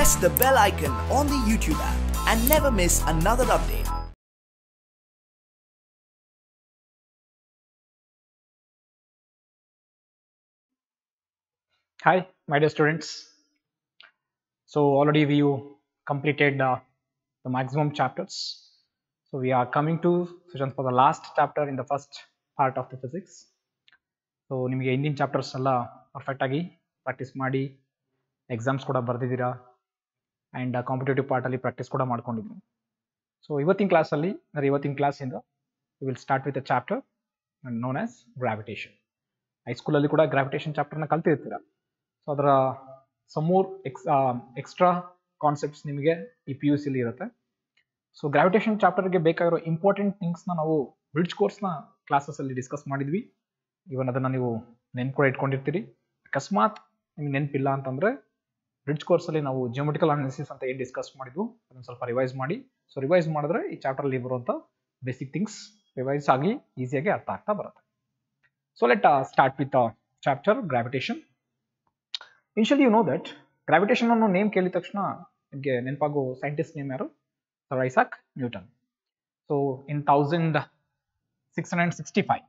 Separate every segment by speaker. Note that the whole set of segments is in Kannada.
Speaker 1: press the bell icon on the YouTube app and never miss another update.
Speaker 2: Hi, my dear students. So already we completed uh, the maximum chapters. So we are coming to sessions for the last chapter in the first part of the physics. So ನಿಮಗೆ ಹಿಂದಿನ ಚಾಪ್ಟರ್ಸ್ ಎಲ್ಲ ಪರ್ಫೆಕ್ಟ್ ಆಗಿ ಪ್ರಾಕ್ಟೀಸ್ ಮಾಡಿ ಎಕ್ಸಾಮ್ಸ್ ಕೂಡ ಬರೆದಿದ್ದೀರಾ ಆ್ಯಂಡ್ ಕಾಂಪಿಟೇಟಿವ್ ಪಾರ್ಟಲ್ಲಿ ಪ್ರಾಕ್ಟೀಸ್ ಕೂಡ ಮಾಡ್ಕೊಂಡಿದ್ದೀನಿ ಸೊ ಇವತ್ತಿನ ಕ್ಲಾಸಲ್ಲಿ ಅಂದರೆ ಇವತ್ತಿನ ಕ್ಲಾಸಿಂದ will start with a chapter known as gravitation ಹೈಸ್ಕೂಲಲ್ಲಿ ಕೂಡ ಗ್ರಾವಿಟೇಷನ್ ಚಾಪ್ಟರ್ನ ಕಲ್ತಿರ್ತೀರ ಸೊ ಅದರ ಸಮೂರ್ ಎಕ್ಸ್ ಎಕ್ಸ್ಟ್ರಾ ಕಾನ್ಸೆಪ್ಟ್ಸ್ ನಿಮಗೆ ಈ ಪಿ ಯು ಸಿಲಿ ಇರುತ್ತೆ ಸೊ ಗ್ರಾವಿಟೇಷನ್ ಚಾಪ್ಟರ್ಗೆ ಬೇಕಾಗಿರೋ ಇಂಪಾರ್ಟೆಂಟ್ ಥಿಂಗ್ಸ್ನ ನಾವು ಬ್ರಿಡ್ಜ್ ಕೋರ್ಸ್ನ ಕ್ಲಾಸಸ್ಸಲ್ಲಿ ಡಿಸ್ಕಸ್ ಮಾಡಿದ್ವಿ ಇವನ್ ಅದನ್ನು ನೀವು ನೆನ್ಪು ಕೂಡ ಇಟ್ಕೊಂಡಿರ್ತೀರಿ ಅಕಸ್ಮಾತ್ ನಿಮ್ಗೆ ನೆನಪಿಲ್ಲ ಅಂತಂದರೆ ಬ್ರಿಡ್ಜ್ ಕೋರ್ಸಲ್ಲಿ ನಾವು ಜಿಯೋಮೆಟಿಕಲ್ ಅನಾಲಿಸಿಸ್ ಅಂತ ಏನು ಡಿಸ್ಕಸ್ ಮಾಡಿದ್ವು ಅದನ್ನು ಸ್ವಲ್ಪ ರಿವೈಸ್ ಮಾಡಿ ಸೊ ರಿವೈಸ್ ಮಾಡಿದ್ರೆ ಈ ಚಾಪ್ಟರ್ಲಿ ಬರುವಂಥ ಬೇಸಿಕ್ ಥಿಂಗ್ಸ್ ರಿವೈಸ್ ಆಗಿ ಈಸಿಯಾಗಿ ಅರ್ಥ ಆಗ್ತಾ ಬರುತ್ತೆ so let start with chapter gravitation initially you know that gravitation ಅನ್ನೋ ನೇಮ್ ಕೇಳಿದ ತಕ್ಷಣ ನಿಮಗೆ ನೆನಪಾಗೋ ಸೈಂಟಿಸ್ಟ್ ನೇಮ್ ಯಾರು sir Isaac Newton so in thousand six hundred sixty five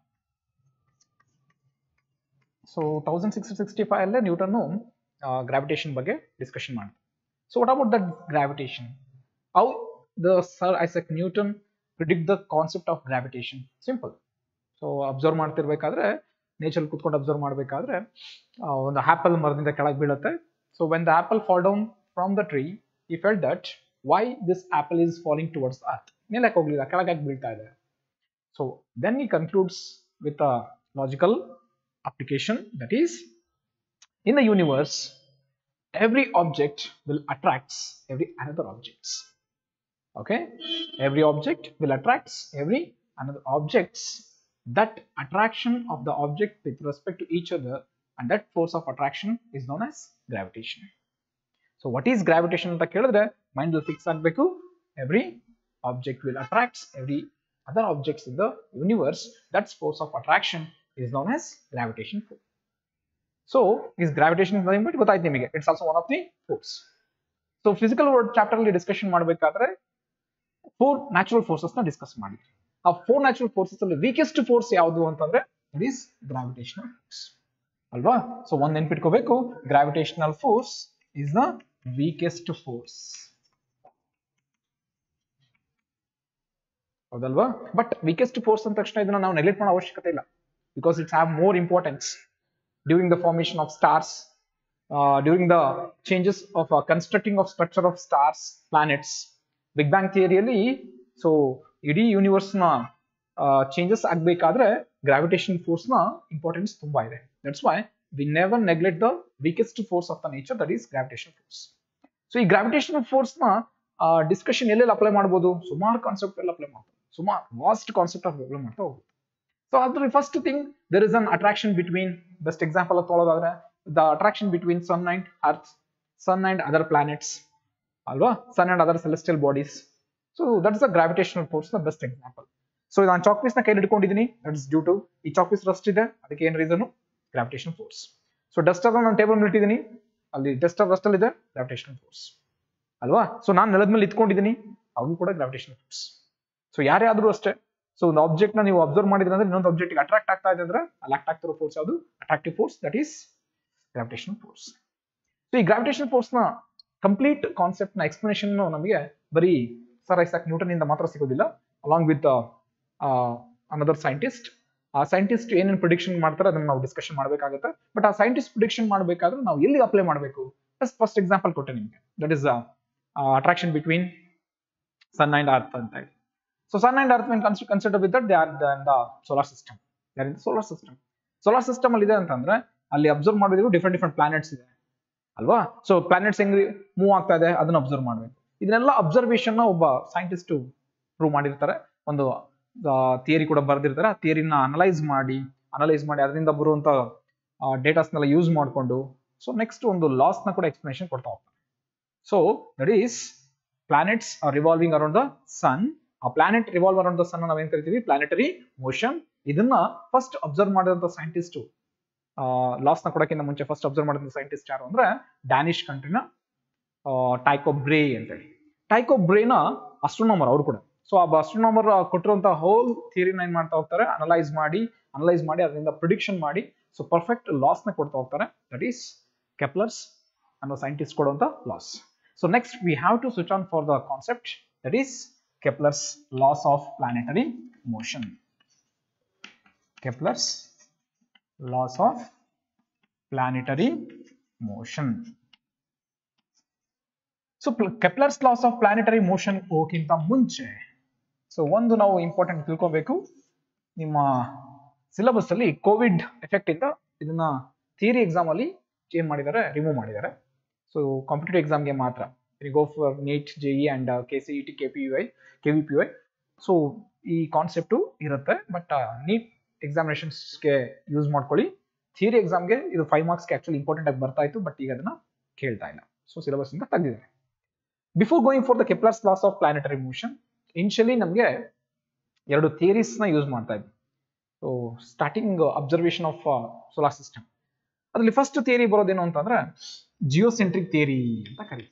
Speaker 2: so thousand six sixty five ಅಲ್ಲೇ ನ್ಯೂಟನ್ನು ಗ್ರಾವಿಟೇಷನ್ ಬಗ್ಗೆ ಡಿಸ್ಕಷನ್ ಮಾಡಿದ್ರು so what about that gravitation how the sir Isaac Newton predict the concept of gravitation simple so observe ಮಾಡ್ತಿರ್ಬೇಕಾದ್ರೆ ನೇಚರ್ ಕುತ್ಕೊಂಡು ಅಬ್ಸರ್ವ್ ಮಾಡಬೇಕಾದ್ರೆ ಒಂದು ಆಪಲ್ ಮರದಿಂದ ಕೆಳಗೆ ಬೀಳುತ್ತೆ so when the apple fall down from the tree he fell that why this apple is falling towards earth ಮೇಲಕ್ಕೆ ಹೋಗ್ಲಿಲ್ಲ ಕೆಳಗಾಗಿ ಬೀಳ್ತಾ ಇದೆ so then he concludes with a logical application that is in the universe every object will attracts every another objects okay every object will attracts every another objects that attraction of the object with respect to each other and that force of attraction is known as gravitation so what is gravitation ಅಂತ ಕೇಳಿದ್ರೆ ಮೈಂಡ್ ಫಿಕ್ಸ್ ಆಗಬೇಕು every object will attracts every other objects in the universe that's force of attraction is known as gravitation force. So, is gravitation is nothing but ಗೊತ್ತಾಯ್ತು ನಿಮಗೆ it's also one of the force so physical world chapter ಅಲ್ಲಿ ಡಿಸ್ಕಷನ್ ಮಾಡಬೇಕಾದ್ರೆ ಫೋರ್ ನ್ಯಾಚುರಲ್ ಫೋರ್ಸಸ್ ನ ಡಿಸ್ಕಸ್ ಮಾಡಿ ಆ ಫೋರ್ ನ್ಯಾಚುರಲ್ ಫೋರ್ಸಸ್ ಅಲ್ಲಿ ವೀಕೆಸ್ಟ್ ಫೋರ್ಸ್ ಯಾವುದು ಅಂತಂದ್ರೆ ಇಟ್ ಈಸ್ ಗ್ರಾವಿಟೇಷನಲ್ ಫೋರ್ಸ್ ಅಲ್ವಾ ಸೊ ಒಂದ್ ನೆನ್ಪಿಟ್ಕೋಬೇಕು gravitational force is the weakest force ಹೌದಲ್ವಾ ಬಟ್ ವೀಕೆಸ್ಟ್ ಫೋರ್ಸ್ ಅಂದ ತಕ್ಷಣ ಇದನ್ನ ನಾವು ನೆಗ್ಲೆಕ್ಟ್ ಮಾಡೋ ಅವಶ್ಯಕತೆ ಇಲ್ಲ because it have more importance during the formation of stars, uh, during the changes of uh, constructing of structure of stars, planets. Big Bang theory so ಇಡೀ ಯೂನಿವರ್ಸ್ ನ ಚೇಂಜಸ್ ಆಗ್ಬೇಕಾದ್ರೆ ಗ್ರಾವಿಟೇಷನ್ ಫೋರ್ಸ್ ನ ಇಂಪಾರ್ಟೆನ್ಸ್ ತುಂಬಾ ಇದೆ that's why we never neglect the weakest force of the nature that is gravitation force so ಈ ಗ್ರಾವಿಟೇಷನ್ ಫೋರ್ಸ್ ನ ಡಿಸ್ಕಷನ್ ಎಲ್ಲೆಲ್ಲಿ ಅಪ್ಲೈ ಮಾಡ್ಬೋದು ಸುಮಾರು ಕಾನ್ಸೆಪ್ಟ್ ಎಲ್ಲ ಅಪ್ಲೈ ಮಾಡ್ಬೋದು ಸುಮಾರು ವಾಸ್ಟ್ ಕಾನ್ಸೆಪ್ಟ್ ಅಪ್ಲೈ ಮಾಡ್ತಾ ಹೋಗ್ಬೋದು So after the first thing, there is an attraction between, best example of the attraction between sun and earth, sun and other planets, alva, sun and other celestial bodies. So that is the gravitational force, the best example. So ನಾನು ಚಾಕ್ ಪೀಸ್ ನ ಕೈ ಹಿಡ್ಕೊಂಡಿದ್ದೀನಿ ದಟ್ ಇಸ್ ಡ್ಯೂ ಟು ಈ ಚಾಕ್ ಪೀಸ್ ರಸ್ಟ್ ಇದೆ ಅದಕ್ಕೆ ಏನ್ reason gravitation force so duster ನಾನು ಟೇಬಲ್ ಮೇಲೆ ಇಟ್ಟಿದ್ದೀನಿ ಅಲ್ಲಿ ಡಸ್ಟರ್ ರಸ್ಟ್ ಅಲ್ಲಿ ಇದೆ ಗ್ರಾವಿಟೇಷನ್ ಫೋರ್ಸ್ ಅಲ್ವಾ ಸೊ ನಾನು ನೆಲದ ಮೇಲೆ ಇತ್ಕೊಂಡಿದ್ದೀನಿ ಅವು ಕೂಡ ಗ್ರಾವಿಟೇಷನ್ ಫೋರ್ಸ್ ಸೊ ಯಾರ್ಯಾದ್ರೂ ಅಷ್ಟೇ ಸೊ ಒಂದು ಆಬ್ಜೆಕ್ಟ್ ನ ನೀವು ಅಬ್ಸರ್ವ್ ಮಾಡಿದ್ರೆ ಅಂದ್ರೆ ಇನ್ನೊಂದು ಆಬ್ಜೆಕ್ಟ್ ಅಟ್ರಾಕ್ಟ್ ಆಗ್ತಾ ಇದೆ ಅಂದ್ರೆ ಅಲ್ಲಿ ಆಕ್ಟ್ ಆಗ್ತಿರೋ ಫೋರ್ಸ್ ಯಾವುದು attractive force that is gravitation force so ಈ ಗ್ರಾವಿಟೇಷನ್ ಫೋರ್ಸ್ ನ ಕಂಪ್ಲೀಟ್ ಕಾನ್ಸೆಪ್ಟ್ ನ ಎಕ್ಸ್ಪ್ಲನೇಷನ್ ನಮಗೆ ಬರೀ ಸರ್ ಐಸಾಕ್ ನ್ಯೂಟನ್ ಇಂದ ಮಾತ್ರ ಸಿಗೋದಿಲ್ಲ ಅಲಾಂಗ್ ವಿತ್ ಅನದರ್ ಸೈಂಟಿಸ್ಟ್ ಆ ಸೈಂಟಿಸ್ಟ್ ಏನೇನು ಪ್ರಿಡಿಕ್ಷನ್ ಮಾಡ್ತಾರೆ ಅದನ್ನ ನಾವು ಡಿಸ್ಕಷನ್ ಮಾಡಬೇಕಾಗುತ್ತೆ ಬಟ್ ಆ ಸೈಂಟಿಸ್ಟ್ ಪ್ರಿಡಿಕ್ಷನ್ ಮಾಡಬೇಕಾದ್ರೆ ನಾವು ಎಲ್ಲಿ ಅಪ್ಲೈ ಮಾಡಬೇಕು ಫಸ್ಟ್ ಎಕ್ಸಾಂಪಲ್ ಕೊಟ್ಟೆ ನಿಮಗೆ that is attraction between sun and earth ಅಂತ ಹೇಳಿ So Sun and Earth when considered with that they are in the solar system. They are in the solar system. Solar system ಅಲ್ಲಿ ಇದೆ ಅಂತಂದ್ರೆ ಅಲ್ಲಿ ಅಬ್ಸರ್ವ್ ಮಾಡಿದ್ರು ಡಿಫ್ರೆಂಟ್ ಡಿಫ್ರೆಂಟ್ ಪ್ಲಾನೆಟ್ಸ್ ಇದೆ ಅಲ್ವಾ ಸೊ ಪ್ಲಾನೆಟ್ಸ್ ಹೆಂಗ್ ಮೂವ್ ಆಗ್ತಾ ಇದೆ ಅದನ್ನ ಅಬ್ಸರ್ವ್ ಮಾಡ್ಬೇಕು ಇದನ್ನೆಲ್ಲ ಅಬ್ಸರ್ವೇಷನ್ ಒಬ್ಬ ಸೈಂಟಿಸ್ಟ್ ಪ್ರೂವ್ ಮಾಡಿರ್ತಾರೆ ಒಂದು ಥಿಯರಿ ಕೂಡ ಬರೆದಿರ್ತಾರೆ ಆ ಥಿಯರಿನ ಅನಲೈಸ್ ಮಾಡಿ ಅನಲೈಸ್ ಮಾಡಿ ಅದರಿಂದ ಬರುವಂತ ಡೇಟಾಸ್ನೆಲ್ಲ ಯೂಸ್ ಮಾಡಿಕೊಂಡು ಸೊ ನೆಕ್ಸ್ಟ್ ಒಂದು ಲಾಸ್ ನ ಕೂಡ ಎಕ್ಸ್ಪ್ಲನೇಷನ್ ಕೊಡ್ತಾ ಹೋಗ್ತಾರೆ so that is planets are revolving around the sun ಆ planet revolve around the sun ನಾವೇನ್ ಕರಿತೀವಿ ಪ್ಲಾನೆಟರಿ ಮೋಷನ್ ಇದನ್ನ ಫಸ್ಟ್ ಅಬ್ಸರ್ವ್ ಮಾಡಿದಂತ ಸೈಂಟಿಸ್ಟ್ ಲಾಸ್ ನ ಕೊಡಕ್ಕಿಂತ ಮುಂಚೆ ಫಸ್ಟ್ ಅಬ್ಸರ್ವ್ ಮಾಡಿದಂತ ಸೈಂಟಿಸ್ಟ್ ಯಾರು ಅಂದ್ರೆ ಡ್ಯಾನಿಶ್ ಕಂಟ್ರಿನ ಟೈಕೋ ಬ್ರೇ ಅಂತೇಳಿ ಟೈಕೋ ಬ್ರೇನ ಅಸ್ಟ್ರೋನಾಮರ್ ಅವರು ಕೂಡ ಸೊ ಆ ಅಸ್ಟ್ರೋನಾಮರ್ ಕೊಟ್ಟಿರುವಂತಹ ಹೋಲ್ ಥಿಯರಿನ ಏನ್ ಮಾಡ್ತಾ ಹೋಗ್ತಾರೆ ಅನಲೈಸ್ ಮಾಡಿ ಅನಲೈಸ್ ಮಾಡಿ ಅದರಿಂದ ಪ್ರಿಡಿಕ್ಷನ್ ಮಾಡಿ ಸೊ ಪರ್ಫೆಕ್ಟ್ ಲಾಸ್ ನ ಕೊಡ್ತಾ ಹೋಗ್ತಾರೆ ದಟ್ ಈಸ್ ಕೆಪ್ಲರ್ಸ್ ಅನ್ನೋ ಸೈಂಟಿಸ್ಟ್ ಕೊಡುವಂತ laws so next we have to switch on for the concept that is Kepler's laws of planetary motion Kepler's laws of planetary motion so Kepler's laws of planetary motion ಹೋಗಿಂತ ಮುಂಚೆ ಸೊ ಒಂದು ನಾವು ಇಂಪಾರ್ಟೆಂಟ್ ತಿಳ್ಕೊಬೇಕು ನಿಮ್ಮ ಸಿಲೆಬಸ್ ಅಲ್ಲಿ ಕೋವಿಡ್ ಎಫೆಕ್ಟ್ ಇಂದ ಇದನ್ನ ಥಿಯರಿ ಎಕ್ಸಾಮ್ ಅಲ್ಲಿ ಏನ್ ಮಾಡಿದ್ದಾರೆ ರಿಮೂವ್ ಮಾಡಿದ್ದಾರೆ ಸೊ ಕಾಂಪಿಟೇಟಿವ್ ಎಕ್ಸಾಮ್ಗೆ ಮಾತ್ರ go for NEET JEE and K C E T K P U I K V P U I so ಈ ಕಾನ್ಸೆಪ್ಟು ಇರುತ್ತೆ ಬಟ್ ನೀಟ್ ಎಕ್ಸಾಮಿನೇಷನ್ಸ್ಗೆ ಯೂಸ್ ಮಾಡ್ಕೊಳ್ಳಿ ಥಿಯರಿ ಎಕ್ಸಾಮ್ಗೆ ಇದು ಫೈವ್ ಮಾರ್ಕ್ಸ್ಗೆ ಆಕ್ಚುಲಿ ಇಂಪಾರ್ಟೆಂಟ್ ಆಗಿ ಬರ್ತಾ ಇತ್ತು ಬಟ್ ಈಗ ಅದನ್ನ ಕೇಳ್ತಾ ಇಲ್ಲ ಸೊ ಸಿಲೆಬಸ್ ಇಂದ ತೆಗೆದಿದ್ದಾರೆ before going for the Kepler's laws of planetary motion initially ನಮಗೆ ಎರಡು ಥಿಯರೀಸ್ ನ ಯೂಸ್ ಮಾಡ್ತಾ ಇದ್ವಿ so starting observation of solar system ಅದರಲ್ಲಿ ಫಸ್ಟ್ ಥಿಯರಿ ಬರೋದೇನು ಅಂತಂದ್ರೆ ಜಿಯೋಸೆಂಟ್ರಿಕ್ ಥಿಯರಿ ಅಂತ ಕರೀತೀವಿ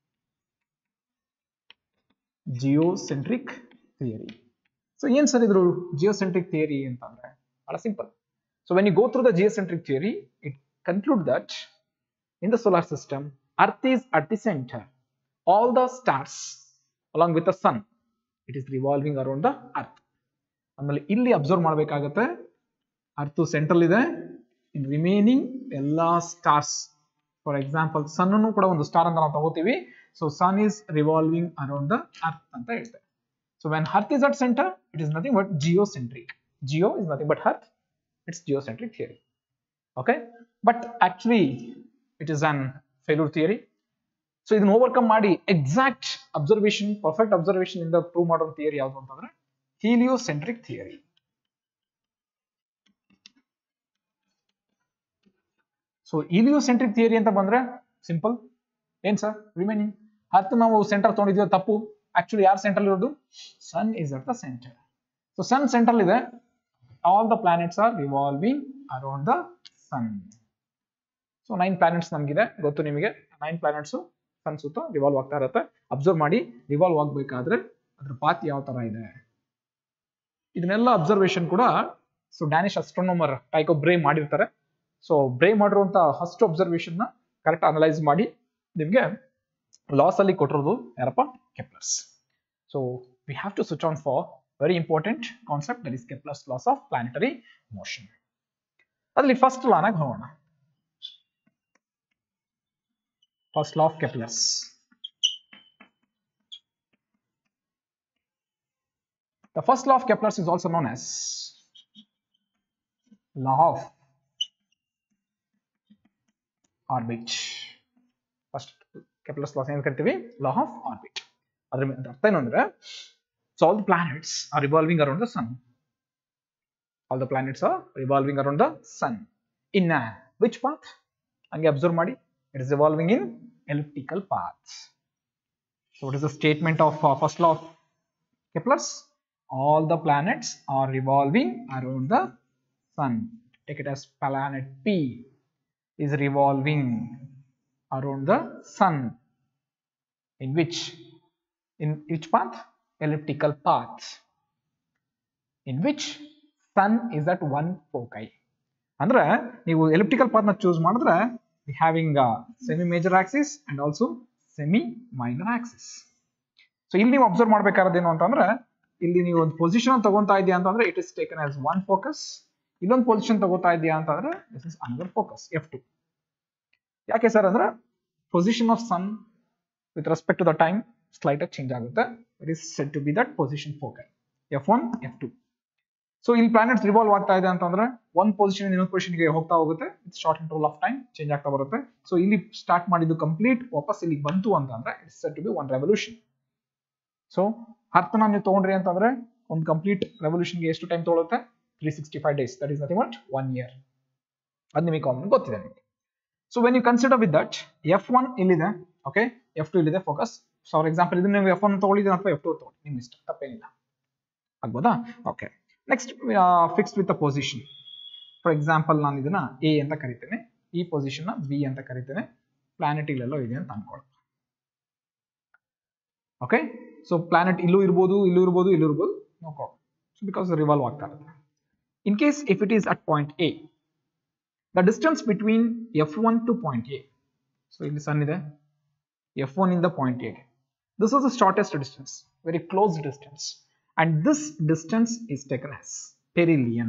Speaker 2: ಜಿಯೋಸೆಂಟ್ರಿಕ್ ಥಿಯರಿ ಸೊ ಏನ್ ಸರ್ ಇದ್ರು ಜಿಯೋಸೆಂಟ್ರಿಕ್ ಥಿಯರಿ ಅಂತಂದ್ರೆ ಬಹಳ simple so when you go through the geocentric theory it conclude that in the solar system earth is at the centre all the stars along with the sun it is revolving around the earth ಆಮೇಲೆ ಇಲ್ಲಿ ಅಬ್ಸರ್ವ್ ಮಾಡಬೇಕಾಗತ್ತೆ ಅರ್ತ್ ಸೆಂಟ್ರಲ್ ಇದೆ ಇನ್ ರಿಮೈನಿಂಗ್ ಎಲ್ಲಾ ಸ್ಟಾರ್ಸ್ ಫಾರ್ ಎಕ್ಸಾಂಪಲ್ ಸನ್ ಕೂಡ ಒಂದು ಸ್ಟಾರ್ ಅಂತ ನಾವು ತಗೋತೀವಿ so sun is revolving around the earth ಅಂತ ಹೇಳ್ತೇವೆ so when earth is at centre it is nothing but geocentric geo is nothing but earth it's geocentric theory okay but actually it is an failure theory so ಇದನ್ನ ಓವರ್ಕಮ್ ಮಾಡಿ ಎಕ್ಸಾಕ್ಟ್ ಅಬ್ಸರ್ವೇಷನ್ ಪರ್ಫೆಕ್ಟ್ ಅಬ್ಸರ್ವೇಷನ್ ಇಂದ ಪ್ರೂವ್ ಮಾಡೋ ಥಿಯರಿ ಯಾವುದು ಅಂತಂದ್ರೆ heliocentric theory so heliocentric theory ಅಂತ ಬಂದ್ರೆ ಸಿಂಪಲ್ ಏನ್ ಸರ್ ರಿಮೈನಿಂಗ್ ಹತ್ತು ನಾವು ಸೆಂಟರ್ ತಗೊಂಡಿದ್ವಿ ತಪ್ಪು ಆಕ್ಚುಲಿ ಯಾರು ಸೆಂಟ್ರಲ್ ಇರೋದು sun is at the centre so sun central ಇದೆ all the planets are revolving around the sun so nine planets ನಮಗಿದೆ ಗೊತ್ತು ನಿಮಗೆ ನೈನ್ ಪ್ಲಾನೆಟ್ಸ್ ಸನ್ ಸುತ್ತ ರಿವಾಲ್ವ್ ಆಗ್ತಾ ಇರುತ್ತೆ ಅಬ್ಸರ್ವ್ ಮಾಡಿ ರಿವಾಲ್ವ್ ಆಗ್ಬೇಕಾದ್ರೆ ಅದ್ರ ಪಾತ್ ಯಾವ ತರ ಇದೆ ಇದನ್ನೆಲ್ಲ ಅಬ್ಸರ್ವೇಷನ್ ಕೂಡ ಸೊ ಡ್ಯಾನಿಶ್ ಅಸ್ಟ್ರೋನೋಮರ್ ಟೈಕೋ ಬ್ರೇ ಮಾಡಿರ್ತಾರೆ ಸೊ ಬ್ರೇ ಮಾಡಿರುವಂತ ಫಸ್ಟ್ ಅಬ್ಸರ್ವೇಷನ್ ನ ಕರೆಕ್ಟ್ ಅನಲೈಸ್ ಮಾಡಿ ನಿಮ್ಗೆ ಲಾಸ್ ಅಲ್ಲಿ ಕೊಟ್ಟಿರೋದು ಯಾರಪ್ಪ Kepler's so we have to switch on for very important concept that is Kepler's laws of planetary motion ಅದ್ರಲ್ಲಿ ಫಸ್ಟ್ ಲಾನಾಗ ಹೋಗೋಣ first law of Kepler's. The first law of Kepler's is also known as law of orbit. First Kepler's law ಏನು ಕರಿತೀವಿ law of orbit. ಅದ್ರ ಮೇಲೆ ಅರ್ಥ ಏನು ಅಂದ್ರೆ so all the planets are revolving around the sun. All the planets are revolving around the sun. In a, which path? ಹಂಗೆ ಅಬ್ಸರ್ವ್ ಮಾಡಿ it is evolving in elliptical paths. So what is the statement of uh, first law of Kepler's? All the planets are revolving around the sun. Take it as planet P is revolving around the sun. In which? In which path? Elliptical path. In which sun is at one foci. ಅಂದ್ರೆ ನೀವು ಎಲಿಪ್ಟಿಕಲ್ ಪಾತ್ನ ಚೂಸ್ ಮಾಡಿದ್ರೆ having a semi major axis and also semi minor axis so ಇಲ್ಲಿ ನೀವು ಅಬ್ಸರ್ವ್ ಮಾಡ್ಬೇಕಾರದೇನು ಅಂತಂದ್ರೆ ಇಲ್ಲಿ ನೀವು ಒಂದು ಪೊಸಿಷನ್ ತಗೊಂತಾ ಇದೆಯಾ ಅಂತಂದ್ರೆ it is taken as one focus ಇಲ್ಲೊಂದು ಪೊಸಿಷನ್ ತಗೋತಾ ಇದೆಯಾ ಅಂತಂದ್ರೆ this is another focus F two ಯಾಕೆ ಸರ್ ಅಂದ್ರೆ position of sun with respect to the time slight ಆಗಿ ಚೇಂಜ್ ಆಗುತ್ತೆ it is set to be that position focal F one F two so ಇಲ್ಲಿ ಪ್ಲಾನೆಟ್ಸ್ ರಿವಾಲ್ವ್ ಆಗ್ತಾ ಇದೆ ಅಂತಂದ್ರೆ ಒಂದ್ ಪೊಸಿಷನ್ ಇನ್ನೊಂದು ಪೊಸಿಷನ್ಗೆ ಹೋಗ್ತಾ ಹೋಗುತ್ತೆ it's short interval of time change ಆಗ್ತಾ ಬರುತ್ತೆ ಸೊ ಇಲ್ಲಿ ಸ್ಟಾರ್ಟ್ ಮಾಡಿದ್ದು ಕಂಪ್ಲೀಟ್ ವಾಪಸ್ ಇಲ್ಲಿ ಬಂತು ಅಂತಂದ್ರೆ it's set to be one revolution so ಹತ್ತನ ನೀವು ತಗೊಂಡ್ರಿ ಅಂತಂದ್ರೆ ಒಂದು ಕಂಪ್ಲೀಟ್ ರೆವಲ್ಯೂಷನ್ಗೆ ಎಷ್ಟು ಟೈಮ್ ತಗೊಳುತ್ತೆ three sixty five days that is nothing but one year ಅದು ನಿಮಗೆ ಕಾಮನ್ ಗೊತ್ತಿದೆ ನಿಮಗೆ so when you consider with that F one ಇಲ್ಲಿದೆ ಓಕೆ ಎಫ್ ಟು ಇಲ್ಲಿದೆ ಫೋಕಸ್ ಸೊ ಫಾರ್ ಎಕ್ಸಾಂಪಲ್ ಇದನ್ನ ನೀವು ಎಫ್ ಒನ್ ತಗೊಳ್ಳಿದ್ರೆ ಅಥವಾ ಎಫ್ ಟು ತಗೊಳ್ಳಿ ನಿಮ್ಮ ಇಷ್ಟ ತಪ್ಪೇನಿಲ್ಲ ಆಗ್ಬೋದಾ okay next fixed with a position for example ನಾನು ಇದನ್ನ ಎ ಅಂತ ಕರಿತೇನೆ ಈ ಪೊಸಿಷನ್ ಬಿ ಅಂತ ಕರಿತೇನೆ ಪ್ಲಾನೆಟ್ ಇಲ್ಲೆಲ್ಲೋ ಇದೆ ಅಂತ ಅನ್ಕೊಳ್ಳಿ ಓಕೆ ಸೊ ಪ್ಲಾನೆಟ್ ಇಲ್ಲೂ ಇರ್ಬೋದು ಇಲ್ಲೂ ಇರ್ಬೋದು ಇಲ್ಲೂ ಇರ್ಬೋದು no problem so because revolve ಆಗ್ತಾ ಇರುತ್ತೆ in case if it is at point A the distance between F one to point A so ಇಲ್ಲಿ ಸನ್ ಇದೆ ಎಫ್ ಒನ್ ಇಂದ ಪಾಯಿಂಟ್ ಎಗೆ this is the shortest distance very close distance and this distance is taken as perihelion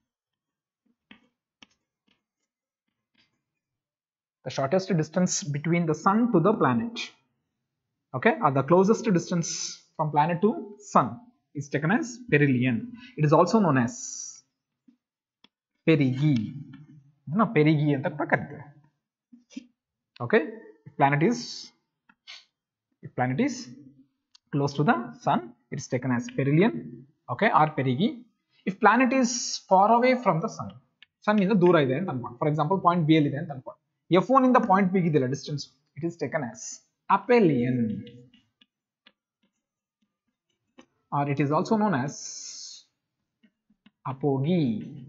Speaker 2: the shortest distance between the sun to the planet okay or the closest distance from planet to sun is taken as perihelion it is also known as perigi ಇದನ್ನ perigi ಅಂತ ಕೂಡ ಕರೀತಾರೆ okay if planet is if planet is close to the sun it is taken as perihelion okay or perigi if planet is far away from the sun sun ಇಂದ ದೂರ ಇದೆ ಅಂತ ಅನ್ಕೊಂಡು ಫಾರ್ ಎಕ್ಸಾಂಪಲ್ ಪಾಯಿಂಟ್ ಬಿ ಅಲ್ಲಿ ಇದೆ ಅಂತ ಅನ್ಕೊಂಡು ಎಫ್ ಒನ್ ಇಂದ ಪಾಯಿಂಟ್ ಬಿ ಇದೆಯಲ್ಲ distance it is taken as aphelion or it is also known as apogee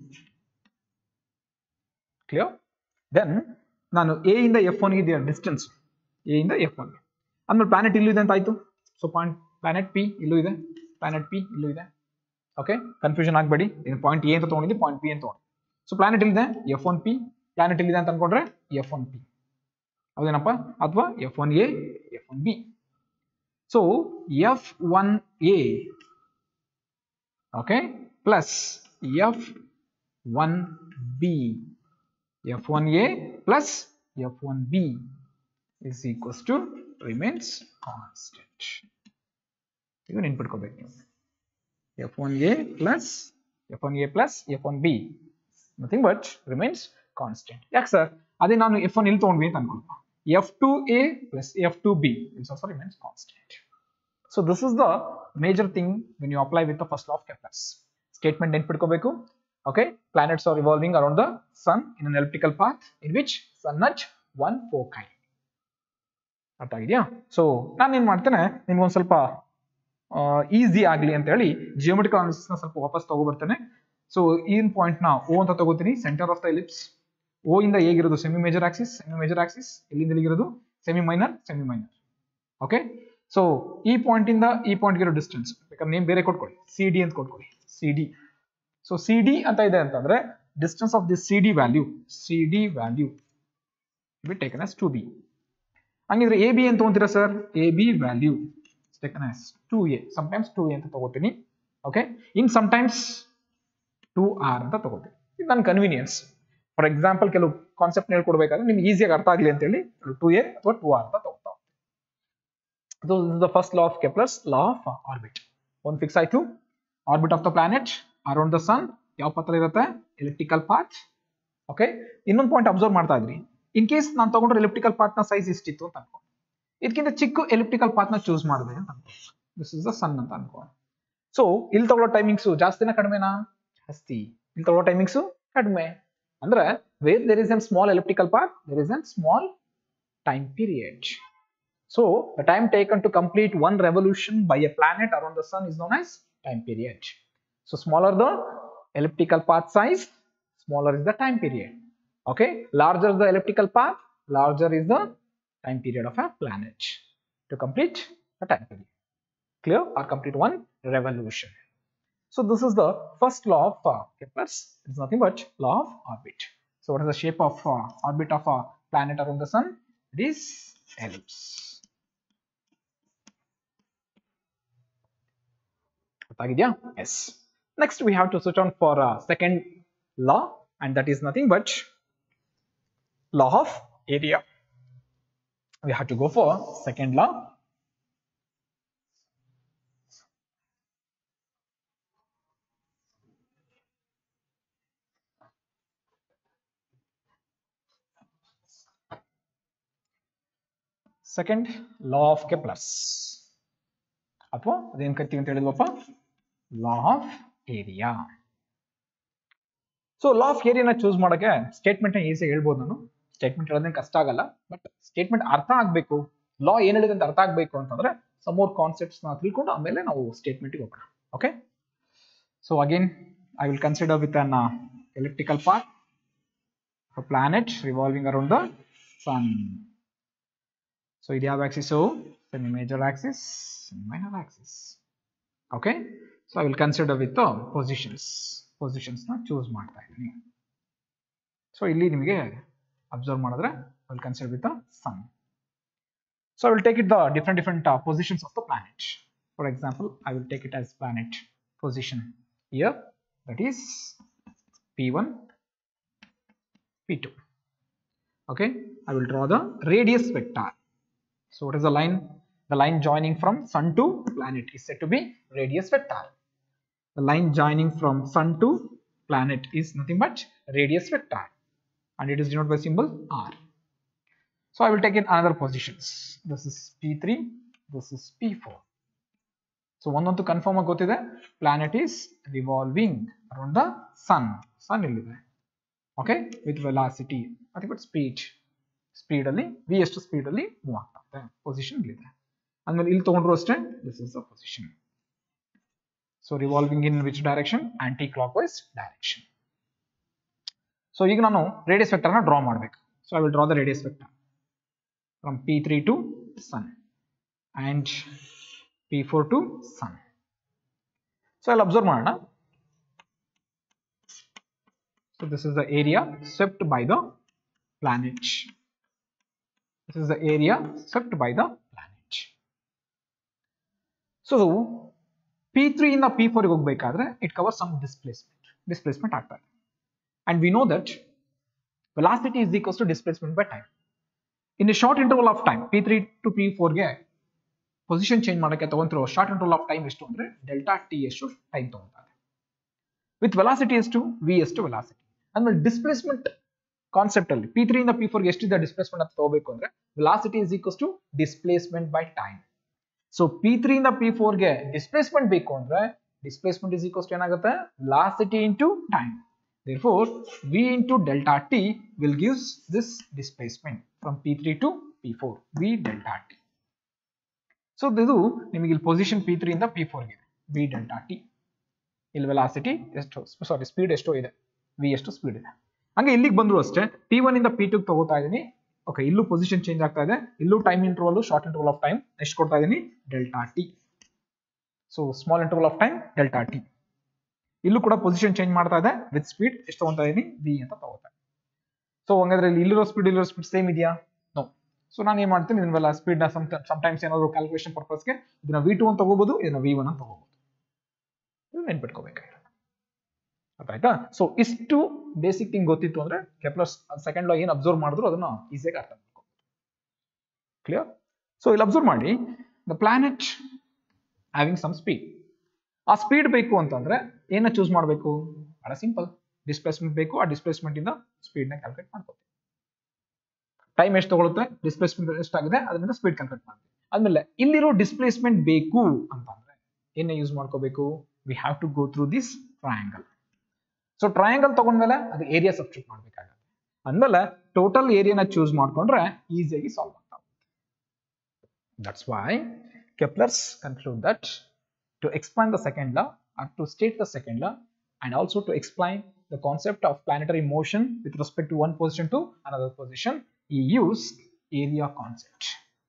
Speaker 2: clear then ನಾನು ಎ ಇಂದ ಎಫ್ ಒನ್ಗೆ ಇದೆಯಲ್ಲ ಡಿಸ್ಟೆನ್ಸ್ ಎ ಇಂದ ಎಫ್ ಒನ್ಗೆ ಆಮೇಲೆ ಪ್ಲಾನೆಟ್ ಇಲ್ಲೂ ಇದೆ ಅಂತ ಆಯ್ತು ಸೊ ಪಾಯಿಂಟ್ ಪ್ಲಾನೆಟ್ ಪಿ ಇಲ್ಲೂ ಇದೆ ಪ್ಲಾನೆಟ್ ಪಿ ಇಲ್ಲೂ ಇದೆ ಓಕೆ ಕನ್ಫ್ಯೂಷನ್ ಆಗಬೇಡಿ ಪಾಯಿಂಟ್ ಎ ಅಂತ ತೊಗೊಂಡಿದ್ದೆ ಪಾಯಿಂಟ್ ಪಿ ಅಂತ ತೊಗೊಂಡು ಸೊ ಪ್ಲಾನೆಟ್ ಇಲ್ಲಿದೆ ಎಫ್ ಒನ್ ಪಿ ಪ್ಲಾನೆಟ್ ಇಲ್ಲಿದೆ ಅಂತ ಅನ್ಕೊಂಡ್ರೆ ಎಫ್ ಒನ್ ಪಿ ಹೌದೇನಪ್ಪ ಅಥವಾ F one A F one B so F one A okay plus F one B F one A plus F one B is equals to remains constant. ಇದು ನೆನ್ಪಿಟ್ಕೋಬೇಕು ನೀವು F one A plus F one A plus F one B nothing but remains constant ಯಾಕೆ ಸರ್ ಅದೇ ನಾನು ಎಫ್ ಒನ್ ಇಲ್ಲಿ ತೊಗೊಂಡ್ವಿ ಅಂತ ಅನ್ಕೊಳ್ಪ F two A plus F two B it's also remains constant so this is the major thing when you apply with the first law of Kepler's statement ನೆನ್ಪಿಟ್ಕೋಬೇಕು okay planets are revolving around the sun in an electrical path in which sun notch one foci ಅರ್ಥ ಆಗಿದೆಯಾ ಸೊ ನಾನು ಏನು ಮಾಡ್ತೇನೆ ನಿಮ್ಗೊಂದು ಸ್ವಲ್ಪ ಈಸಿ ಆಗಲಿ ಅಂತ ಹೇಳಿ ಜಿಯೋಮೆಟ್ರಿಕಲ್ ಅನಾಲಿಸಿಸ್ನ ಸ್ವಲ್ಪ ವಾಪಸ್ ತಗೊಬರ್ತೇನೆ ಸೊ ಈನ್ ಪಾಯಿಂಟ್ನ ಓ ಅಂತ ತಗೋತೀನಿ centre of the ellipse O ಇಂದ ಹೇಗಿರೋದು semi major axis semi major axis ಎಲ್ಲಿಂದ ಎಲ್ಲಿಗಿರೋದು semi minor semi minor okay so ಈ ಪಾಯಿಂಟ್ ಇಂದ ಈ ಪಾಯಿಂಟ್ಗೆ ಇರೋ ಡಿಸ್ಟೆನ್ಸ್ ಬೇಕಾದ್ರೆ ನೇಮ್ ಬೇರೆ ಕೊಟ್ಕೊಳ್ಳಿ ಸಿ ಡಿ ಅಂತ ಕೊಟ್ಕೊಳ್ಳಿ C D so C D ಅಂತ ಇದೆ ಅಂತಂದ್ರೆ distance of this C D value C D value be taken as two B ಹಂಗಿದ್ರೆ ಎ ಬಿ ಅಂತ ತಗೊಂತೀರಾ sir A B value taken as two A sometimes two A ಅಂತ ತಗೋತೀನಿ okay in sometimes two R ಅಂತ ತಗೋತೀನಿ ಇದು ನನ್ನ ಕನ್ವೀನಿಯನ್ಸ್ ಫಾರ್ ಎಕ್ಸಾಂಪಲ್ ಕೆಲವು ಕಾನ್ಸೆಪ್ಟ್ ಹೇಳ್ಕೊಡ್ಬೇಕಾದ್ರೆ ನಿಮ್ಗೆ ಈಸಿಯಾಗಿ ಅರ್ಥ ಆಗಲಿ ಅಂತ ಹೇಳಿ ಟು ಎ ಅಥವಾ ಟು ಆರ್ ಅಂತ ತಗೋತಾ so the first law of Kepler's law of orbit ಒಂದು ಫಿಕ್ಸ್ ಆಯ್ತು orbit of the planet around the sun ಯಾವ ಪತ್ರ ಇರುತ್ತೆ ಎಲೆಕ್ಟ್ರಿಕಲ್ ಪಾತ್ ಓಕೆ ಇನ್ನೊಂದು ಪಾಯಿಂಟ್ ಅಬ್ಸರ್ವ್ ಮಾಡ್ತಾ ಇದ್ರಿ ಇನ್ ಕೇಸ್ ನಾನು ತಗೊಂಡ್ರೆ ಎಲಿಪ್ಟಿಕಲ್ ಪಾತ್ ನ ಸೈಜ್ ಇಷ್ಟಿತ್ತು ಅಂತ ಅನ್ಕೊ ಇದಕ್ಕಿಂತ ಚಿಕ್ಕ ಎಲಿಪ್ಟಿಕಲ್ ಪಾತ್ ನ ಚೂಸ್ ಮಾಡಿದೆ ಅಂತ ಅನ್ಕೊ ದಿಸ್ ಇಸ್ ದ ಸನ್ ಅಂತ ಅನ್ಕೋ ಸೊ ಇಲ್ಲಿ ತಗೊಳ್ಳೋ ಟೈಮಿಂಗ್ಸ್ ಜಾಸ್ತಿನ ಕಡಿಮೆನಾ ಜಾಸ್ತಿ ಇಲ್ಲಿ ತಗೊಳ್ಳೋ ಟೈಮಿಂಗ್ಸ್ ಕಡಿಮೆ ಅಂದ್ರೆ where there is an small elliptical path there is an small time period so the time taken to complete one revolution by a planet around the sun is known as time period so smaller the elliptical path size smaller is the time period okay larger the elliptical path larger is the time period of a planet to complete the time period clear or complete one revolution so this is the first law of uh, Kepler's it's nothing but law of orbit so what is the shape of uh, orbit of a planet around the sun it is ellipse ಗೊತ್ತಾಗಿದ್ಯಾ yes next we have to switch on for uh, second law and that is nothing but law of area we have to go for second law second law of Kepler's ಅಥವಾ ಅದೇನ್ ಕರಿತೀವಿ ಅಂತ ಹೇಳಿದ್ವಪ್ಪ law of area so law of ಏರಿಯಾನ ಚೂಸ್ ಮಾಡೋಕೆ ಸ್ಟೇಟ್ಮೆಂಟ್ ಈಸಿ ಹೇಳ್ಬೋದು ನಾನು ಸ್ಟೇಟ್ಮೆಂಟ್ ಹೇಳೋದೇನು ಕಷ್ಟ ಆಗಲ್ಲ ಬಟ್ ಸ್ಟೇಟ್ಮೆಂಟ್ ಅರ್ಥ ಆಗಬೇಕು ಲಾ ಏನ್ ಹೇಳಿದೆ ಅಂತ ಅರ್ಥ ಆಗಬೇಕು ಅಂತಂದ್ರೆ ಸಮ್ ಮೋರ್ ಕಾನ್ಸೆಪ್ಟ್ಸ್ ನ ತಿಳ್ಕೊಂಡು ಆಮೇಲೆ ನಾವು ಸ್ಟೇಟ್ಮೆಂಟ್ಗೆ ಹೋಗೋಣ okay so again I will consider with an electrical part planet revolving around the sun so ಇದು ಯಾವ axis semi major axis in minor axis. Okay, so I will consider with the positions. Positions ನ choose ಮಾಡ್ತಾ ಇದ್ದೀನಿ. So ಇಲ್ಲಿ ನಿಮಗೆ ಅಬ್ಸರ್ವ್ ಮಾಡಿದ್ರೆ I will consider with the sun. So I will take it the different different uh, positions of the planet. For example, I will take it as planet position here. That is P1, P2. Okay, I will draw the radius vector. So what is the line? The line joining from sun to planet is said to be radius vector. The line joining from sun to planet is nothing but radius vector and it is denoted by symbol R. So I will take in another positions. This is P3, this is P4. So ಒಂದಂತೂ ಕನ್ಫರ್ಮ್ ಆಗಿ ಗೊತ್ತಿದೆ planet is revolving around the sun sun ಇಲ್ಲಿದೆ ಓಕೆ ವಿತ್ ವೆಲಾಸಿಟಿ ಮತ್ತೆ ಬಟ್ ಸ್ಪೀಡ್ ಸ್ಪೀಡ್ ಅಲ್ಲಿ ವಿ ಎಷ್ಟು ಸ್ಪೀಡ್ ಅಲ್ಲಿ ಮೂವ್ ಆಗ್ತಾ ಇದೆ ಪೊಸಿಷನ್ ಇಲ್ಲಿದೆ ಆದ್ಮೇಲೆ ಇಲ್ಲಿ ತಗೊಂಡ್ರು ಅಷ್ಟೇ this is the position so revolving in which direction anticlockwise direction so ಈಗ ನಾನು ರೇಡಿಯಸ್ ವೆಕ್ಟರ್ನ ಡ್ರಾ ಮಾಡಬೇಕು so I will draw the radius vector from P three to sun and P four to sun so ಅಲ್ಲಿ ಅಬ್ಸರ್ವ್ ಮಾಡೋಣ so this is the area swept by the planet this is the area swept by the planet so P three ಇಂದ ಪಿ ಫೋರ್ಗೆ ಹೋಗ್ಬೇಕಾದ್ರೆ it cover some displacement displacement ಆಗ್ತಾ ಇದೆ and we know that velocity is equals to displacement by time in a short interval of time P three to P ಫೋರ್ಗೆ ಪೊಸಿಷನ್ ಚೇಂಜ್ ಮಾಡೋಕ್ಕೆ ತಗೊಂತಿರೋ ಶಾರ್ಟ್ ಇಂಟರ್ವಲ್ ಆಫ್ ಟೈಮ್ ಎಷ್ಟು ಅಂದ್ರೆ ಡೆಲ್ಟಾ ಟಿ ಎಷ್ಟು ಟೈಮ್ ತಗೊಂತಾರೆ ವಿತ್ ವೆಲಾಸಿಟಿ ಎಷ್ಟು ವಿ ಎಷ್ಟು ವೆಲಾಸಿಟಿ ಅಂದ್ರೆ ಡಿಸ್ಪ್ಲೇಸ್ಮೆಂಟ್ ಕಾನ್ಸೆಪ್ಟ್ ಅಲ್ಲಿ ಪಿ ತ್ರೀ ಇಂದ ಪಿ ಫೋರ್ಗೆ ಎಷ್ಟಿದೆ ಡಿಸ್ಪ್ಲೇಸ್ಮೆಂಟ್ ಅಂತ ತಗೋಬೇಕು ಅಂದ್ರೆ velocity is equals to displacement by time so P three ಇಂದ ಪಿ ಫೋರ್ಗೆ ಡಿಸ್ಪ್ಲೇಸ್ಮೆಂಟ್ ಬೇಕು ಅಂದ್ರೆ ಡಿಸ್ಪ್ಲೇಸ್ಮೆಂಟ್ ಇಸ್ ಈಕ್ವಲ್ಸ್ ಏನಾಗುತ್ತೆ velocity into time therefore v into delta t will gives this displacement from p3 to p4 v delta t so ಇದು ನಿಮಗೆ ಇಲ್ಲಿ ಪೊಸಿಷನ್ ಪಿ ತ್ರೀ ಇಂದ ಪಿ ಫೋರ್ ಇದೆ ವಿ ಡೆಲ್ಟಾ ಟಿ ಇಲ್ಲಿ ವೆಲಾಸಿಟಿ ಎಷ್ಟು ಸಾರಿ ಸ್ಪೀಡ್ ಎಷ್ಟೋ ಇದೆ ವಿ ಎಷ್ಟು ಸ್ಪೀಡ್ ಇದೆ ಹಂಗೆ ಇಲ್ಲಿಗೆ ಬಂದ್ರು ಅಷ್ಟೇ ಪಿ ಒನ್ ಇಂದ ಪಿ ಟು ತಗೋತಾ ಇದೀನಿ ಓಕೆ ಇಲ್ಲೂ ಪೊಸಿಷನ್ ಚೇಂಜ್ ಆಗ್ತಾ ಇದೆ ಇಲ್ಲೂ time interval short interval of time ಎಷ್ಟು ಕೊಡ್ತಾ ಇದೀನಿ delta T so small interval of time delta T ಇಲ್ಲೂ ಕೂಡ ಪೊಸಿಷನ್ ಚೇಂಜ್ ಮಾಡ್ತಾ ಇದೆ ವಿತ್ ಸ್ಪೀಡ್ ಎಷ್ಟು ತಗೊಂತಾ ಇದೀನಿ ವಿ ಅಂತ ತಗೋತಾ ಸೊ ಹಂಗಾದ್ರೆ ಇಲ್ಲಿ ಇಲ್ಲಿರೋ ಸ್ಪೀಡ್ ಇಲ್ಲಿರೋ ಸ್ಪೀಡ್ ಸೇಮ್ ಇದೆಯಾ ನೋ ಸೊ ನಾನು ಏನ್ ಮಾಡ್ತೀನಿ ಇದನ್ನೆಲ್ಲ ಸ್ಪೀಡ್ ನ ಟೈಮ್ಸ್ ಏನಾದ್ರು ಕ್ಯಾಲ್ಕುಲೇಷನ್ ಪರ್ಪಸ್ಗೆ ಇದನ್ನ ವಿ ಟು ಅಂತ ತಗೋಬಹುದು ಇದನ್ನ ವಿ ಒನ್ ಅಂತ ತಗೋಬಹುದು ಇದು ನೆನ್ಪಿಟ್ಕೋಬೇಕಾಗಿರೋದು ಆಯ್ತಾ ಸೊ ಇಷ್ಟು ಬೇಸಿಕ್ ಥಿಂಗ್ ಗೊತ್ತಿತ್ತು ಅಂದ್ರೆ ಕೆಪ್ಲರ್ ಸೆಕೆಂಡ್ ಲಾ ಏನ್ ಅಬ್ಸರ್ವ್ ಮಾಡಿದ್ರು ಅದನ್ನ ಈಸಿಯಾಗಿ ಅರ್ಥ ಮಾಡ್ಕೋ ಕ್ಲಿಯರ್ ಸೊ ಇಲ್ಲಿ ಅಬ್ಸರ್ವ್ ಮಾಡಿ the planet having some speed ಆ ಸ್ಪೀಡ್ ಬೇಕು ಅಂತಂದ್ರೆ ಏನ ಚೂಸ್ ಮಾಡಬೇಕು ಬಹಳ ಸಿಂಪಲ್ ಡಿಸ್ಪ್ಲೇಸ್ಮೆಂಟ್ ಬೇಕು ಆ ಡಿಸ್ಪ್ಲೇಸ್ಮೆಂಟ್ ಇಂದ ಸ್ಪೀಡ್ ನ ಕ್ಯಾಲ್ಕುಲೇಟ್ ಮಾಡ್ಕೋತೀವಿ ಟೈಮ್ ಎಷ್ಟು ತಗೊಳುತ್ತೆ ಡಿಸ್ಪ್ಲೇಸ್ಮೆಂಟ್ ಎಷ್ಟಾಗಿದೆ ಅದರಿಂದ ಸ್ಪೀಡ್ ಕ್ಯಾಲ್ಕುಲೇಟ್ ಮಾಡ್ತೀವಿ ಆದ್ಮೇಲೆ ಇಲ್ಲಿರೋ ಡಿಸ್ಪ್ಲೇಸ್ಮೆಂಟ್ ಬೇಕು ಅಂತಂದ್ರೆ ಏನೇ ಯೂಸ್ ಮಾಡ್ಕೋಬೇಕು we have to go through this triangle so triangle ತಗೊಂಡ್ಮೇಲೆ ಅದು ಏರಿಯಾ ಸಬ್ಸ್ಟಿಟ್ಯೂಟ್ ಮಾಡ್ಬೇಕಾಗುತ್ತೆ ಅಂದ್ಮೇಲೆ ಟೋಟಲ್ ಏರಿಯಾನ ಚೂಸ್ ಮಾಡ್ಕೊಂಡ್ರೆ ಈಸಿಯಾಗಿ ಸಾಲ್ವ್ ಆಗ್ತಾ that's why Kepler's conclude that to explain the second law or to state the second law and also to explain the concept of planetary motion with respect to one position to another position he used area concept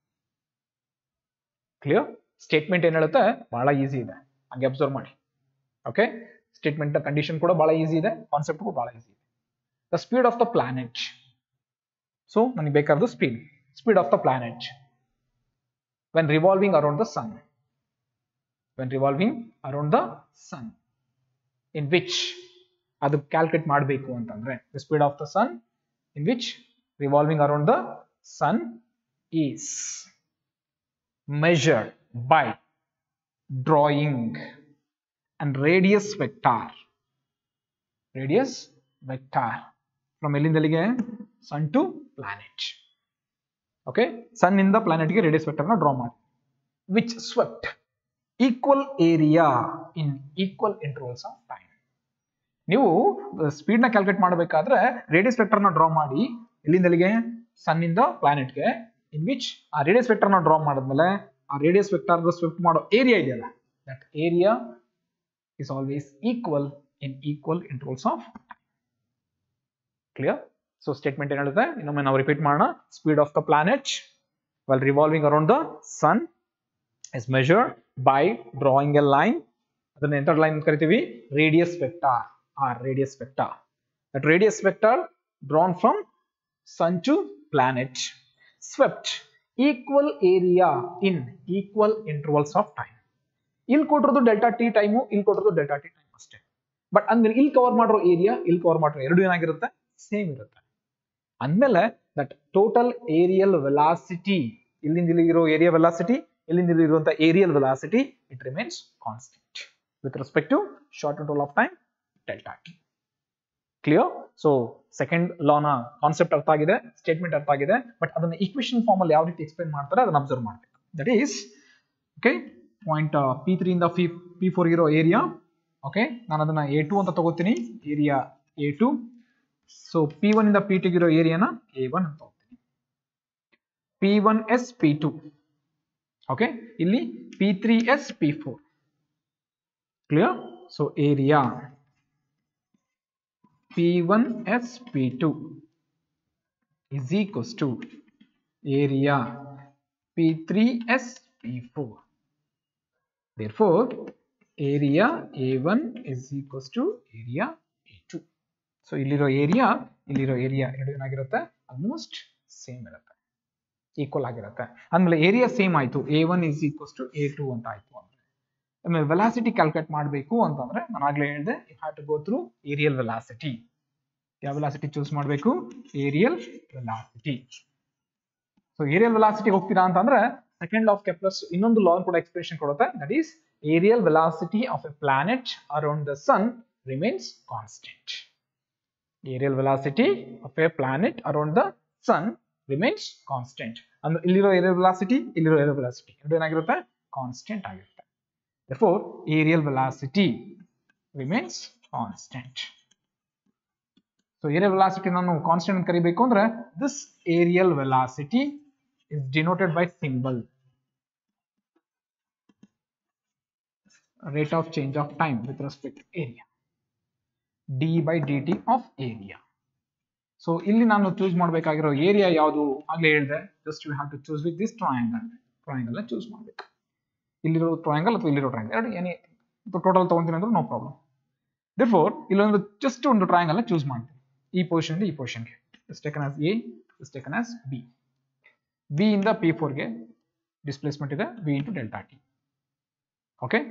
Speaker 2: clear statement ಏನ್ ಹೇಳುತ್ತೆ ಬಹಳ ಈಸಿ ಇದೆ ಹಂಗೆ ಅಬ್ಸರ್ವ್ ಮಾಡಿ ಓಕೆ ಸ್ಟೇಟ್ಮೆಂಟ್ ಕಂಡೀಷನ್ ಕೂಡ ಬಹಳ ಈಸಿ ಇದೆ ಕಾನ್ಸೆಪ್ಟ್ ಕೂಡ ಬಹಳ ಈಸಿ ಇದೆ the speed of the planet so ನನಗೆ ಬೇಕಾದ್ದು speed speed of the planet when revolving around the sun when revolving around the sun in which ಅದು ಕ್ಯಾಲ್ಕುಲೇಟ್ ಮಾಡಬೇಕು ಅಂತಂದ್ರೆ the speed of the sun in which revolving around the sun is measured by drawing and radius vector radius vector from ಎಲ್ಲಿಂದ ಎಲ್ಲಿಗೆ sun to planet okay sun ಇಂದ ಪ್ಲಾನೆಟ್ ಗೆ ರೇಡಿಯಸ್ ವೆಕ್ಟರ್ ನ ಡ್ರಾ ಮಾಡಿ which swept equal area in equal intervals of time ನೀವು ಸ್ಪೀಡ್ ನ ಕ್ಯಾಲ್ಕುಲೇಟ್ ಮಾಡಬೇಕಾದ್ರೆ ರೇಡಿಯಸ್ ವೆಕ್ಟರ್ ನ ಡ್ರಾ ಮಾಡಿ ಎಲ್ಲಿಂದ ಎಲ್ಲಿಗೆ ಸನ್ ಇಂದ ಪ್ಲಾನೆಟ್ ಗೆ ಇನ್ ವಿಚ್ ಆ ರೇಡಿಯಸ್ ವೆಕ್ಟರ್ ನ ಡ್ರಾ ಮಾಡಿದ್ಮೇಲೆ ಆ ರೇಡಿಯಸ್ ವೆಕ್ಟರ್ ಸ್ವಿಫ್ಟ್ ಮಾಡೋ ಏರಿಯಾ ಇದೆಯಲ್ಲ that area is always equal in equal intervals of clear so statement ಏನ್ ಹೇಳುತ್ತೆ ಇನ್ನೊಮ್ಮೆ ನಾವು ರಿಪೀಟ್ ಮಾಡೋಣ speed of the planet while revolving around the sun is measured by drawing a line ಅದನ್ನ ಎಂಟರ್ ಲೈನ್ ಅಂತ ಕರಿತೀವಿ radius vector R radius vector that radius vector drawn from sun to planet swept equal area in equal intervals of time ಇಲ್ಲಿ ಕೊಟ್ಟಿರೋದು ಡೆಲ್ಟಾ ಟಿ ಟೈಮು ಇಲ್ಲಿ ಕೊಟ್ಟಿರೋದು ಡೆಲ್ಟಾ ಟಿ ಟೈಮ್ ಅಷ್ಟೇ ಬಟ್ ಅಂದ್ರೆ ಇಲ್ಲಿ ಕವರ್ ಮಾಡಿರೋ ಏರಿಯಾ ಇಲ್ಲಿ ಕವರ್ ಮಾಡಿರೋ ಎರಡು ಏನಾಗಿರುತ್ತೆ ಸೇಮ್ ಇರುತ್ತೆ ಅಂದ್ಮೇಲೆ ದಟ್ ಟೋಟಲ್ ಏರಿಯಲ್ ವೆಲಾಸಿಟಿ ಇಲ್ಲಿಂದ ಇಲ್ಲಿ ಇರೋ ಏರಿಯಾ ವೆಲಾಸಿಟಿ ಇಲ್ಲಿಂದ ಇಲ್ಲಿ ಇರುವಂತ aerial velocity it remains constant with respect to short interval of time delta T clear so second ಲಾನ ಕಾನ್ಸೆಪ್ಟ್ ಅರ್ಥ ಆಗಿದೆ ಸ್ಟೇಟ್ಮೆಂಟ್ ಅರ್ಥ ಆಗಿದೆ ಬಟ್ ಅದನ್ನ ಈಕ್ವೇಶನ್ ಫಾರ್ಮ್ ಅಲ್ಲಿ ಯಾವ ರೀತಿ ಎಕ್ಸ್ಪ್ಲೈನ್ ಮಾಡ್ತಾರೆ ಅದನ್ನ ಅಬ್ಸರ್ವ್ ಮಾಡಬೇಕು that is okay point P three ಇಂದ ಪಿ ಪಿ ಫೋರ್ ಇರೋ ಏರಿಯಾ ಓಕೆ ನಾನು ಅದನ್ನ ಎ ಟು ಅಂತ ತಗೋತೀನಿ area A two so P one ಇಂದ ಪಿ ಟು ಇರೋ ಏರಿಯಾನ ಎ ಒನ್ ಅಂತ ತಗೋತೀನಿ P one S P two okay ಇಲ್ಲಿ P three S P four clear so area P1S P2 is equals to area P3S P4. Therefore, area A1 is equals to area A2. So ಇಲ್ಲಿರೋ ಏರಿಯಾ ಇಲ್ಲಿರೋ ಏರಿಯಾ ಎರಡು ಏನಾಗಿರುತ್ತೆ ಆಲ್ಮೋಸ್ಟ್ ಸೇಮ್ ಇರುತ್ತೆ ಈಕ್ವಲ್ ಆಗಿರುತ್ತೆ ಅಂದ್ಮೇಲೆ ಏರಿಯಾ ಸೇಮ್ ಆಯ್ತು A one is equals to A two ಅಂತ ಆಯ್ತು ಅಂದ್ರೆ ಆಮೇಲೆ ವೆಲಾಸಿಟಿ ಕ್ಯಾಲ್ಕುಲೇಟ್ ಮಾಡಬೇಕು ಅಂತಂದ್ರೆ ನಾನು ಆಗ್ಲೇ ಹೇಳಿದೆ you have to go through aerial velocity ಯಾವ ವೆಲಾಸಿಟಿ ಚೂಸ್ ಮಾಡಬೇಕು aerial velocity so aerial velocity ಹೋಗ್ತೀರಾ ಅಂತಂದ್ರೆ ಸೆಕೆಂಡ್ ಆಫ್ ಕೆಪ್ಲಸ್ ಇನ್ನೊಂದು ಲಾ ಕೂಡ ಎಕ್ಸ್ಪ್ರೆಷನ್ ಕೊಡುತ್ತೆ that is aerial velocity of a planet around the sun remains constant aerial velocity of a planet around the sun remains constant ಅಂದ್ರೆ ಇಲ್ಲಿರೋ ಏರಿಯಲ್ ವೆಲಾಸಿಟಿ ಇಲ್ಲಿರೋ ಏರಿಯಲ್ ವೆಲಾಸಿಟಿ ಎರಡು ಏನಾಗಿರುತ್ತೆ ಕಾನ್ಸ್ಟೆಂಟ್ ಆಗಿರುತ್ತೆ therefore aerial velocity remains constant so aerial velocity ನಾನು ಕಾನ್ಸ್ಟೆಂಟ್ ಅಂತ ಕರಿಬೇಕು ಅಂದ್ರೆ this aerial velocity is denoted by symbol rate of change of time with respect to area d by dt of area so ಇಲ್ಲಿ ನಾನು ಚೂಸ್ ಮಾಡಬೇಕಾಗಿರೋ ಏರಿಯಾ ಯಾವುದು ಆಗ್ಲೇ ಹೇಳಿದೆ just you have to choose with this triangle triangle choose ಮಾಡಬೇಕು ಇಲ್ಲಿರೋ ಟ್ರಯಾಂಗಲ್ ಅಥವಾ ಇಲ್ಲಿರೋ ಟ್ರಯಾಂಗಲ್ ಎರಡು ಏನೇ ಟೋಟಲ್ ತಗೊಂತೀನಿ ಅಂದ್ರೆ ನೋ ಪ್ರಾಬ್ಲಮ್ ಫೋರ್ ಇಲ್ಲೊಂದು ಜಸ್ಟ್ ಒಂದು ಟ್ರಯಾಂಗಲ್ ಚೂಸ್ ಮಾಡ್ತೀನಿ ಈ ಪೊಸಿಷನ್ ಈ ಪೊಸಿಷನ್ಗೆ is taken as A is taken as B B ಇಂದ ಪಿ ಫೋರ್ಗೆ ಡಿಸ್ಪ್ಲೇಸ್ಮೆಂಟ್ ಇದೆ B into delta T okay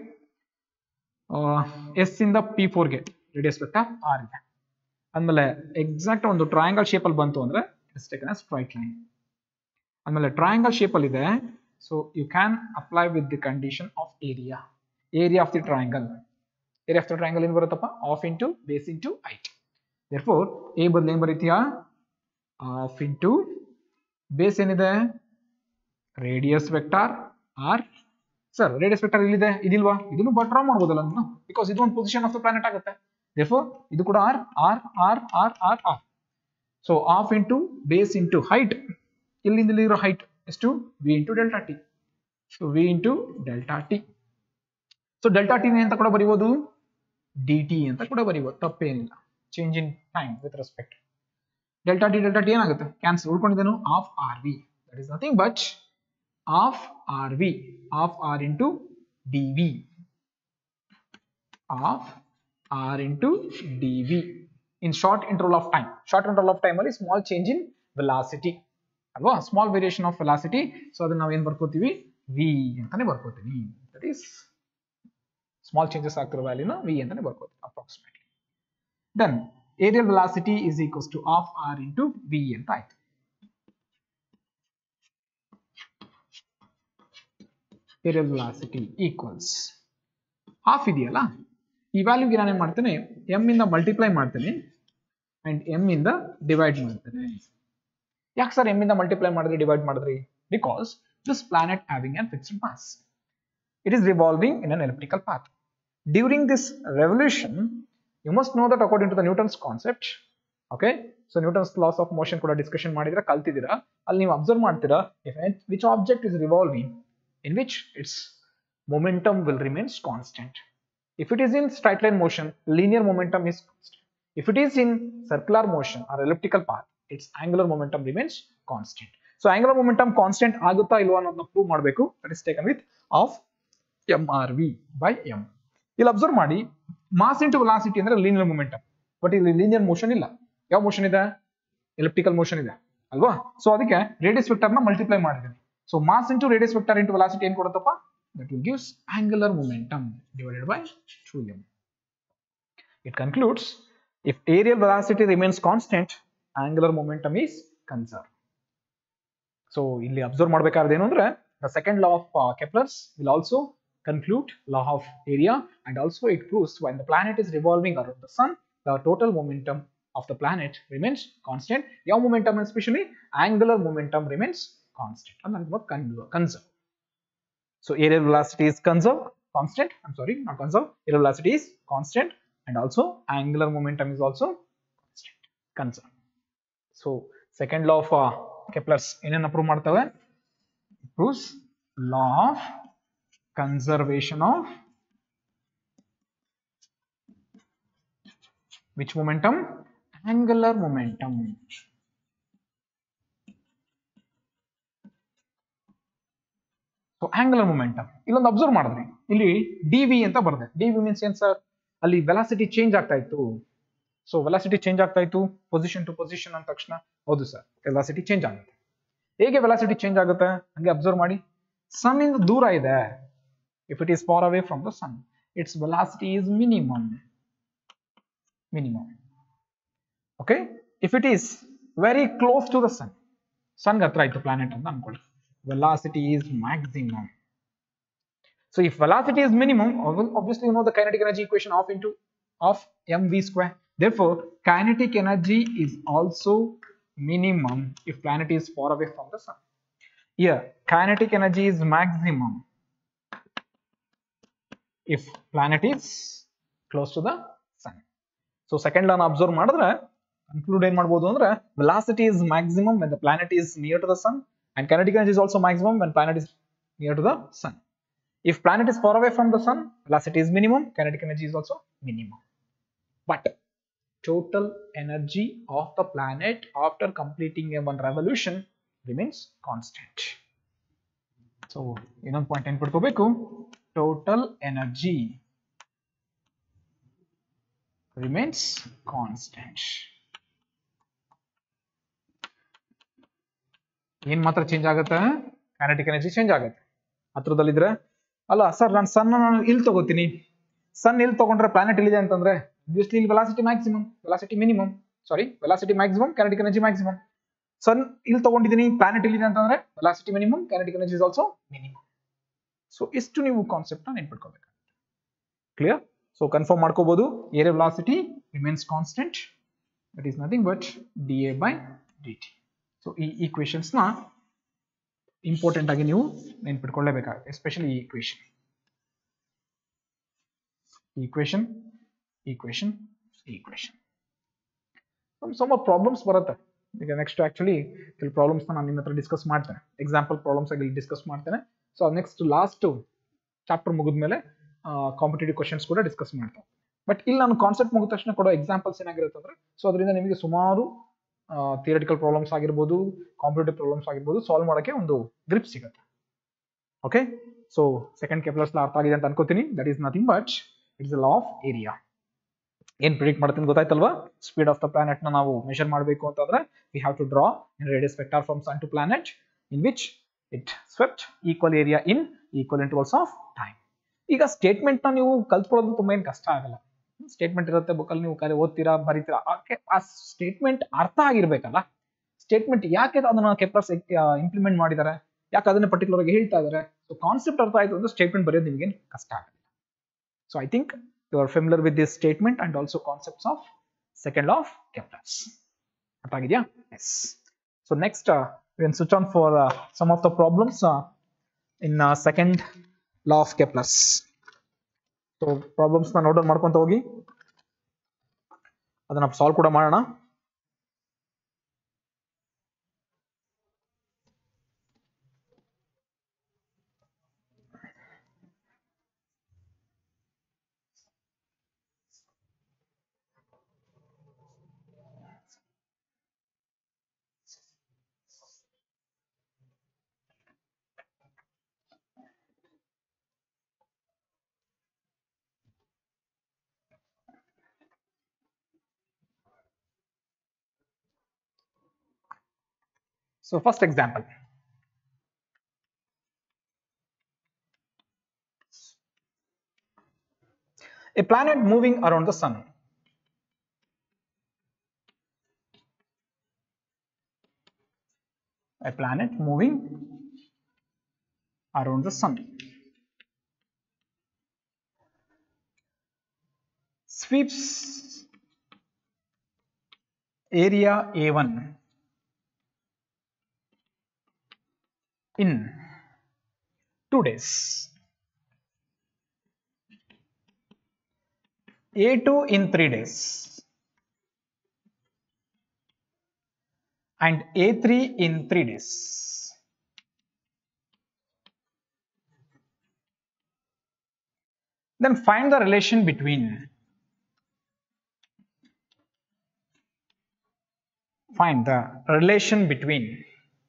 Speaker 2: S ಇಂದ ಪಿ ಫೋರ್ಗೆ ರೇಡಿಯಸ್ ವೆಕ್ಟರ್ ಆರ್ ಇದೆ ಆದ್ಮೇಲೆ ಎಕ್ಸಾಕ್ಟ್ ಒಂದು ಟ್ರಯಾಂಗಲ್ ಶೇಪಲ್ಲಿ ಬಂತು ಅಂದ್ರೆ is taken as straight line ಆಮೇಲೆ ಟ್ರಯಾಂಗಲ್ ಶೇಪಲ್ಲಿ ಇದೆ so you can apply with the condition of area area of the triangle area of the triangle ಏನು ಬರುತ್ತಪ್ಪ half into base into height therefore A ಬದಲು ಏನು ಬರೀತೀಯಾ ಆಫ್ ಇಂಟು ಬೇಸ್ ಏನಿದೆ radius vector R sir radius vector ಇಲ್ಲಿದೆ ಇದಿಲ್ವಾ ಇದನ್ನು ಬಟ್ ಡ್ರಾ ಮಾಡ್ಬೋದಲ್ಲ ನಾನು ಬಿಕಾಸ್ ಇದು ಒಂದು ಪೊಸಿಷನ್ ಆಫ್ ದ ಪ್ಲಾನೆಟ್ ಆಗುತ್ತೆ ದೇರ್ಫೋರ್ ಇದು ಕೂಡ R R R R R R so half into base into height ಇಲ್ಲಿಂದ ಇಲ್ಲಿರೋ ಹೈಟ್ ಎಷ್ಟು V into delta T so V into delta T so delta T ಅಂತ ಕೂಡ ಬರೀಬೋದು ಡಿ ಟಿ ಅಂತ ಕೂಡ ಬರೀಬೋದು ತಪ್ಪೇನಿಲ್ಲ change in time with respect delta T delta T ಏನಾಗುತ್ತೆ ಕ್ಯಾನ್ಸಲ್ ಉಳ್ಕೊಂಡಿದ್ದೇನು half R V that is nothing but half R V half R into D V half R into D V in short interval of time short interval of time ಅಲ್ಲಿ ಸ್ಮಾಲ್ ಚೇಂಜ್ ಇನ್ ವೆಲಾಸಿಟಿ ಅಲ್ವಾ small variation of velocity so ಅದನ್ನ ನಾವು ಏನ್ ಬರ್ಕೋತೀವಿ ವಿ ಅಂತಾನೆ ಬರ್ಕೋತೀವಿ ದಟ್ ಈಸ್ ಸ್ಮಾಲ್ ಚೇಂಜಸ್ ಆಗ್ತಿರೋ ವ್ಯಾಲ್ಯೂನ ವಿ ಅಂತಾನೆ ಬರ್ಕೋತೀವಿ approximately then aerial velocity is equals to half R into V ಅಂತ ಆಯ್ತು ಏರಿಯಲ್ ವೆಲಾಸಿಟಿ ಈಕ್ವಲ್ಸ್ ಹಾಫ್ ಇದೆಯಲ್ಲ ಈ ವ್ಯಾಲ್ಯೂಗೆ ನಾನು ಏನ್ ಮಾಡ್ತೇನೆ ಎಮ್ ಇಂದ ಮಲ್ಟಿಪ್ಲೈ ಮಾಡ್ತೇನೆ ಅಂಡ್ ಎಮ್ ಇಂದ ಡಿವೈಡ್ ಮಾಡ್ತೇನೆ ಯಾಕೆ ಸರ್ ಎಮ್ ಇಂದ ಮಲ್ಟಿಪ್ಲೈ ಮಾಡಿದ್ರಿ ಡಿವೈಡ್ ಮಾಡಿದ್ರಿ because this planet having an fixed mass it is revolving in an elliptical path during this revolution you must know that according to the Newton's concept okay so Newton's laws of motion ಕೂಡ ಡಿಸ್ಕಷನ್ ಮಾಡಿದ್ರೆ ಕಲ್ತಿದ್ದೀರಾ ಅಲ್ಲಿ ನೀವು ಅಬ್ಸರ್ವ್ ಮಾಡ್ತೀರಾ if which object is revolving in which it's momentum will remains constant. If it is in straight line motion, linear momentum is constant. If it is in circular motion or elliptical path, its angular momentum remains constant. So angular momentum constant ಆಗುತ್ತಾ ಇಲ್ವಾ ಅನ್ನೋದನ್ನ ಪ್ರೂವ್ ಮಾಡಬೇಕು that is taken with of M R V by M ಇಲ್ಲಿ ಅಬ್ಸರ್ವ್ ಮಾಡಿ ಮಾಸ್ ಇಂಟು ವೆಲಾಸಿಟಿ ಅಂದ್ರೆ ಲೀನಿಯರ್ ಮೂಮೆಂಟಮ್ ಬಟ್ ಇಲ್ಲಿ ಲೀನಿಯರ್ ಮೋಷನ್ ಇಲ್ಲ ಯಾವ ಮೋಷನ್ ಇದೆ ಎಲಿಪ್ಟಿಕಲ್ ಮೋಷನ್ ಇದೆ ಅಲ್ವಾ ಸೊ ಅದಕ್ಕೆ ರೇಡಿಯಸ್ ವೆಕ್ಟರ್ ನ ಮಲ್ಟಿಪ್ಲೈ ಮಾಡಿದ್ದೀನಿ so mass into radius vector into velocity ಏನ್ ಕೊಡುತ್ತಪ್ಪ that will gives angular momentum divided by two M It concludes if aerial velocity remains constant, angular momentum is conserved. So ಇಲ್ಲಿ ಅಬ್ಸರ್ವ್ ಮಾಡಬೇಕಾದ್ರೆ ಏನು ಅಂದ್ರೆ the second law of uh, Kepler's will also conclude law of area and also it proves when the planet is revolving around the sun, the total momentum of the planet remains constant. ಯಾವ momentum especially angular momentum remains constant. ಅಂದ್ರೆ conserve. So aerial velocity is conserved, constant. I'm sorry, not conserved. Aerial velocity is constant and also angular momentum is also constant, conserved. So second law of uh, Kepler's ಏನೇನು ಅಪ್ರೂವ್ ಮಾಡ್ತವೆ proves law of conservation of which momentum? Angular momentum. So angular momentum ಇಲ್ಲೊಂದು ಅಬ್ಸರ್ವ್ ಮಾಡಿದ್ರಿ ಇಲ್ಲಿ ಡಿ ವಿ ಅಂತ ಬರ್ತದೆ ಡಿ ವಿ ಮೀನ್ಸ್ ಏನ್ ಸರ್ ಅಲ್ಲಿ ವೆಲಾಸಿಟಿ ಚೇಂಜ್ ಆಗ್ತಾ ಇತ್ತು ಸೊ ವೆಲಾಸಿಟಿ ಚೇಂಜ್ ಆಗ್ತಾ ಇತ್ತು ಪೊಸಿಷನ್ ಟು ಪೊಸಿಷನ್ ಅಂದ ತಕ್ಷಣ ಹೌದು ಸರ್ ವೆಲಾಸಿಟಿ ಚೇಂಜ್ ಆಗುತ್ತೆ ಹೇಗೆ ವೆಲಾಸಿಟಿ ಚೇಂಜ್ ಆಗುತ್ತೆ ಹಂಗೆ ಅಬ್ಸರ್ವ್ ಮಾಡಿ ಸನ್ ಇಂದ ದೂರ ಇದೆ if it is far away from the sun it's velocity is minimum minimum okay if it is very close to the sun ಸನ್ಗೆ ಹತ್ರ ಆಯ್ತು ಪ್ಲಾನೆಟ್ ಅಂತ ಅನ್ಕೊಳ್ಳಿ velocity is maximum. So if velocity is minimum, obviously you know the kinetic energy equation of into of mv square. Therefore, kinetic energy is also minimum if planet is far away from the sun. Here, kinetic energy is maximum if planet is close to the sun. So second law observe ಮಾಡಿದ್ರೆ conclude ಏನ್ ಮಾಡ್ಬೋದು ಅಂದ್ರೆ velocity is maximum when the planet is near to the sun and kinetic energy is also maximum when planet is near to the sun. If planet is far away from the sun, velocity is minimum, kinetic energy is also minimum. But total energy of the planet after completing a one revolution remains constant. So, ಇನ್ನೊಂದು ಪಾಯಿಂಟ್ ನೆನ್ಪಿಟ್ಕೋಬೇಕು ಟೋಟಲ್ ಎನರ್ಜಿ ರಿಮೇನ್ಸ್ ಕಾನ್ಸ್ಟೆಂಟ್ ಏನ್ ಮಾತ್ರ ಚೇಂಜ್ ಆಗುತ್ತೆ ಕೈನೆಟಿಕ್ ಎನರ್ಜಿ ಚೇಂಜ್ ಆಗುತ್ತೆ ಹತ್ರದಲ್ಲಿದ್ರೆ ಅಲ್ಲ ಸರ್ ನಾನು ಸನ್ ನಾನು ಇಲ್ಲಿ ತಗೋತೀನಿ ಸನ್ ಇಲ್ಲಿ ತಗೊಂಡ್ರೆ ಪ್ಲಾನೆಟ್ ಇಲ್ಲಿದೆ ಅಂತಂದ್ರೆ obviously ಇಲ್ಲಿ velocity maximum velocity minimum sorry velocity maximum kinetic energy maximum sun ಇಲ್ಲಿ ತಗೊಂಡಿದ್ದೀನಿ ಪ್ಲಾನೆಟ್ ಇಲ್ಲಿದೆ ಅಂತಂದ್ರೆ velocity minimum kinetic energy is also minimum so ಇಷ್ಟು ನೀವು ಕಾನ್ಸೆಪ್ಟ್ ನ ನೆನ್ಪಿಟ್ಕೋಬೇಕು ಕ್ಲಿಯರ್ ಸೊ ಕನ್ಫರ್ಮ್ ಮಾಡ್ಕೋಬಹುದು area velocity remains constant that is nothing but D A by D T so ಈ ಈಕ್ವೇಶನ್ಸ್ ನ ಇಂಪಾರ್ಟೆಂಟ್ ಆಗಿ ನೀವು ನೆನ್ಪಿಟ್ಕೊಳ್ಳೇಬೇಕಾಗುತ್ತೆ ಎಸ್ಪೆಷಲಿ ಈ equation equation equation equation some problems ಬರುತ್ತೆ ಈಗ ನೆಕ್ಸ್ಟ್ ಆಕ್ಚುಲಿ ಕೆಲವು ಪ್ರಾಬ್ಲಮ್ಸ್ ನಾನು ನಿಮ್ಮ ಹತ್ರ ಡಿಸ್ಕಸ್ ಮಾಡ್ತೇನೆ ಎಕ್ಸಾಂಪಲ್ ಪ್ರಾಬ್ಲಮ್ಸ್ ಆಗಿ ಡಿಸ್ಕಸ್ ಮಾಡ್ತೇನೆ ಸೊ ನೆಕ್ಸ್ಟ್ ಲಾಸ್ಟ್ ಚಾಪ್ಟರ್ ಮುಗಿದ್ಮೇಲೆ ಕಾಂಪಿಟೇಟಿವ್ ಕ್ವಶನ್ಸ್ ಕೂಡ ಡಿಸ್ಕಸ್ ಮಾಡ್ತೇವೆ ಬಟ್ ಇಲ್ಲಿ ನಾನು ಕಾನ್ಸೆಪ್ಟ್ ಮುಗಿದ ತಕ್ಷಣ ಕೊಡೋ ಎಕ್ಸಾಂಪಲ್ಸ್ ಏನಾಗಿರುತ್ತೆ ಅಂದ್ರೆ ಸೊ ಅದರಿಂದ ನಿಮಗೆ ಸುಮಾರು ಥಿಯರಿಟಿಕಲ್ ಪ್ರಾಬ್ಲಮ್ಸ್ ಆಗಿರ್ಬೋದು ಕಾಂಪಿಟೇಟಿವ್ ಪ್ರಾಬ್ಲಮ್ಸ್ ಆಗಿರ್ಬೋದು ಸಾಲ್ವ್ ಮಾಡೋಕ್ಕೆ ಒಂದು ಗ್ರಿಪ್ ಸಿಗುತ್ತೆ ಓಕೆ ಸೊ ಸೆಕೆಂಡ್ ಕೆಪ್ಲರ್ಸ್ ಅರ್ಥ ಆಗಿದೆ ಅಂತ ಅನ್ಕೋತೀನಿ that is nothing but it's law of area ಏನ್ ಪ್ರಿಡಿಕ್ಟ್ ಮಾಡ್ತೀನಿ ಗೊತ್ತಾಯ್ತಲ್ವಾ ಸ್ಪೀಡ್ ಆಫ್ ದ ಪ್ಲಾನೆಟ್ ನ ನಾವು ಮೆಷರ್ ಮಾಡಬೇಕು ಅಂತಂದ್ರೆ we have to draw in radius vector from sun to planet in which it swept equal area in equal intervals of time ಈಗ ಸ್ಟೇಟ್ಮೆಂಟ್ ನ ನೀವು ಕಲ್ತ್ಕೊಳ್ಳೋದು ತುಂಬಾ ಏನು ಕಷ್ಟ ಆಗಲ್ಲ ಸ್ಟೇಟ್ಮೆಂಟ್ ಇರುತ್ತೆ ಬುಕ್ಕಲ್ಲಿ ನೀವು ಕರೆ ಓದ್ತೀರಾ ಬರೀತೀರಾ ಆ ಸ್ಟೇಟ್ಮೆಂಟ್ ಅರ್ಥ ಆಗಿರ್ಬೇಕಲ್ಲ ಸ್ಟೇಟ್ಮೆಂಟ್ ಯಾಕೆ ಅದನ್ನ ಕೆಪ್ಲರ್ಸ್ ಇಂಪ್ಲಿಮೆಂಟ್ ಮಾಡಿದ್ದಾರೆ ಯಾಕೆ ಅದನ್ನ ಪರ್ಟಿಕ್ಯುಲರ್ ಆಗಿ ಹೇಳ್ತಾ ಇದ್ದಾರೆ ಸೊ ಕಾನ್ಸೆಪ್ಟ್ ಅರ್ಥ ಆಯ್ತು ಅಂದ್ರೆ ಸ್ಟೇಟ್ಮೆಂಟ್ ಬರೆಯೋದು ನಿಮಗೆ ಕಷ್ಟ ಆಗುತ್ತೆ so I think you are familiar with this statement and also concepts of second of Kepler's ಅರ್ಥ ಆಗಿದೆಯಾ yes so next win switch on for some of the problems in second law of Kepler's so problems ನ ನೋಟ್ ಡೌನ್ ಮಾಡ್ಕೊಂತ ಹೋಗಿ ಅದನ್ನ ಸಾಲ್ವ್ ಕೂಡ ಮಾಡೋಣ So first example. A planet moving around the sun. A planet moving around the sun. Sweeps area A1 in two days. A2 in three days. And A3 in three days. Then find the relation between find the relation between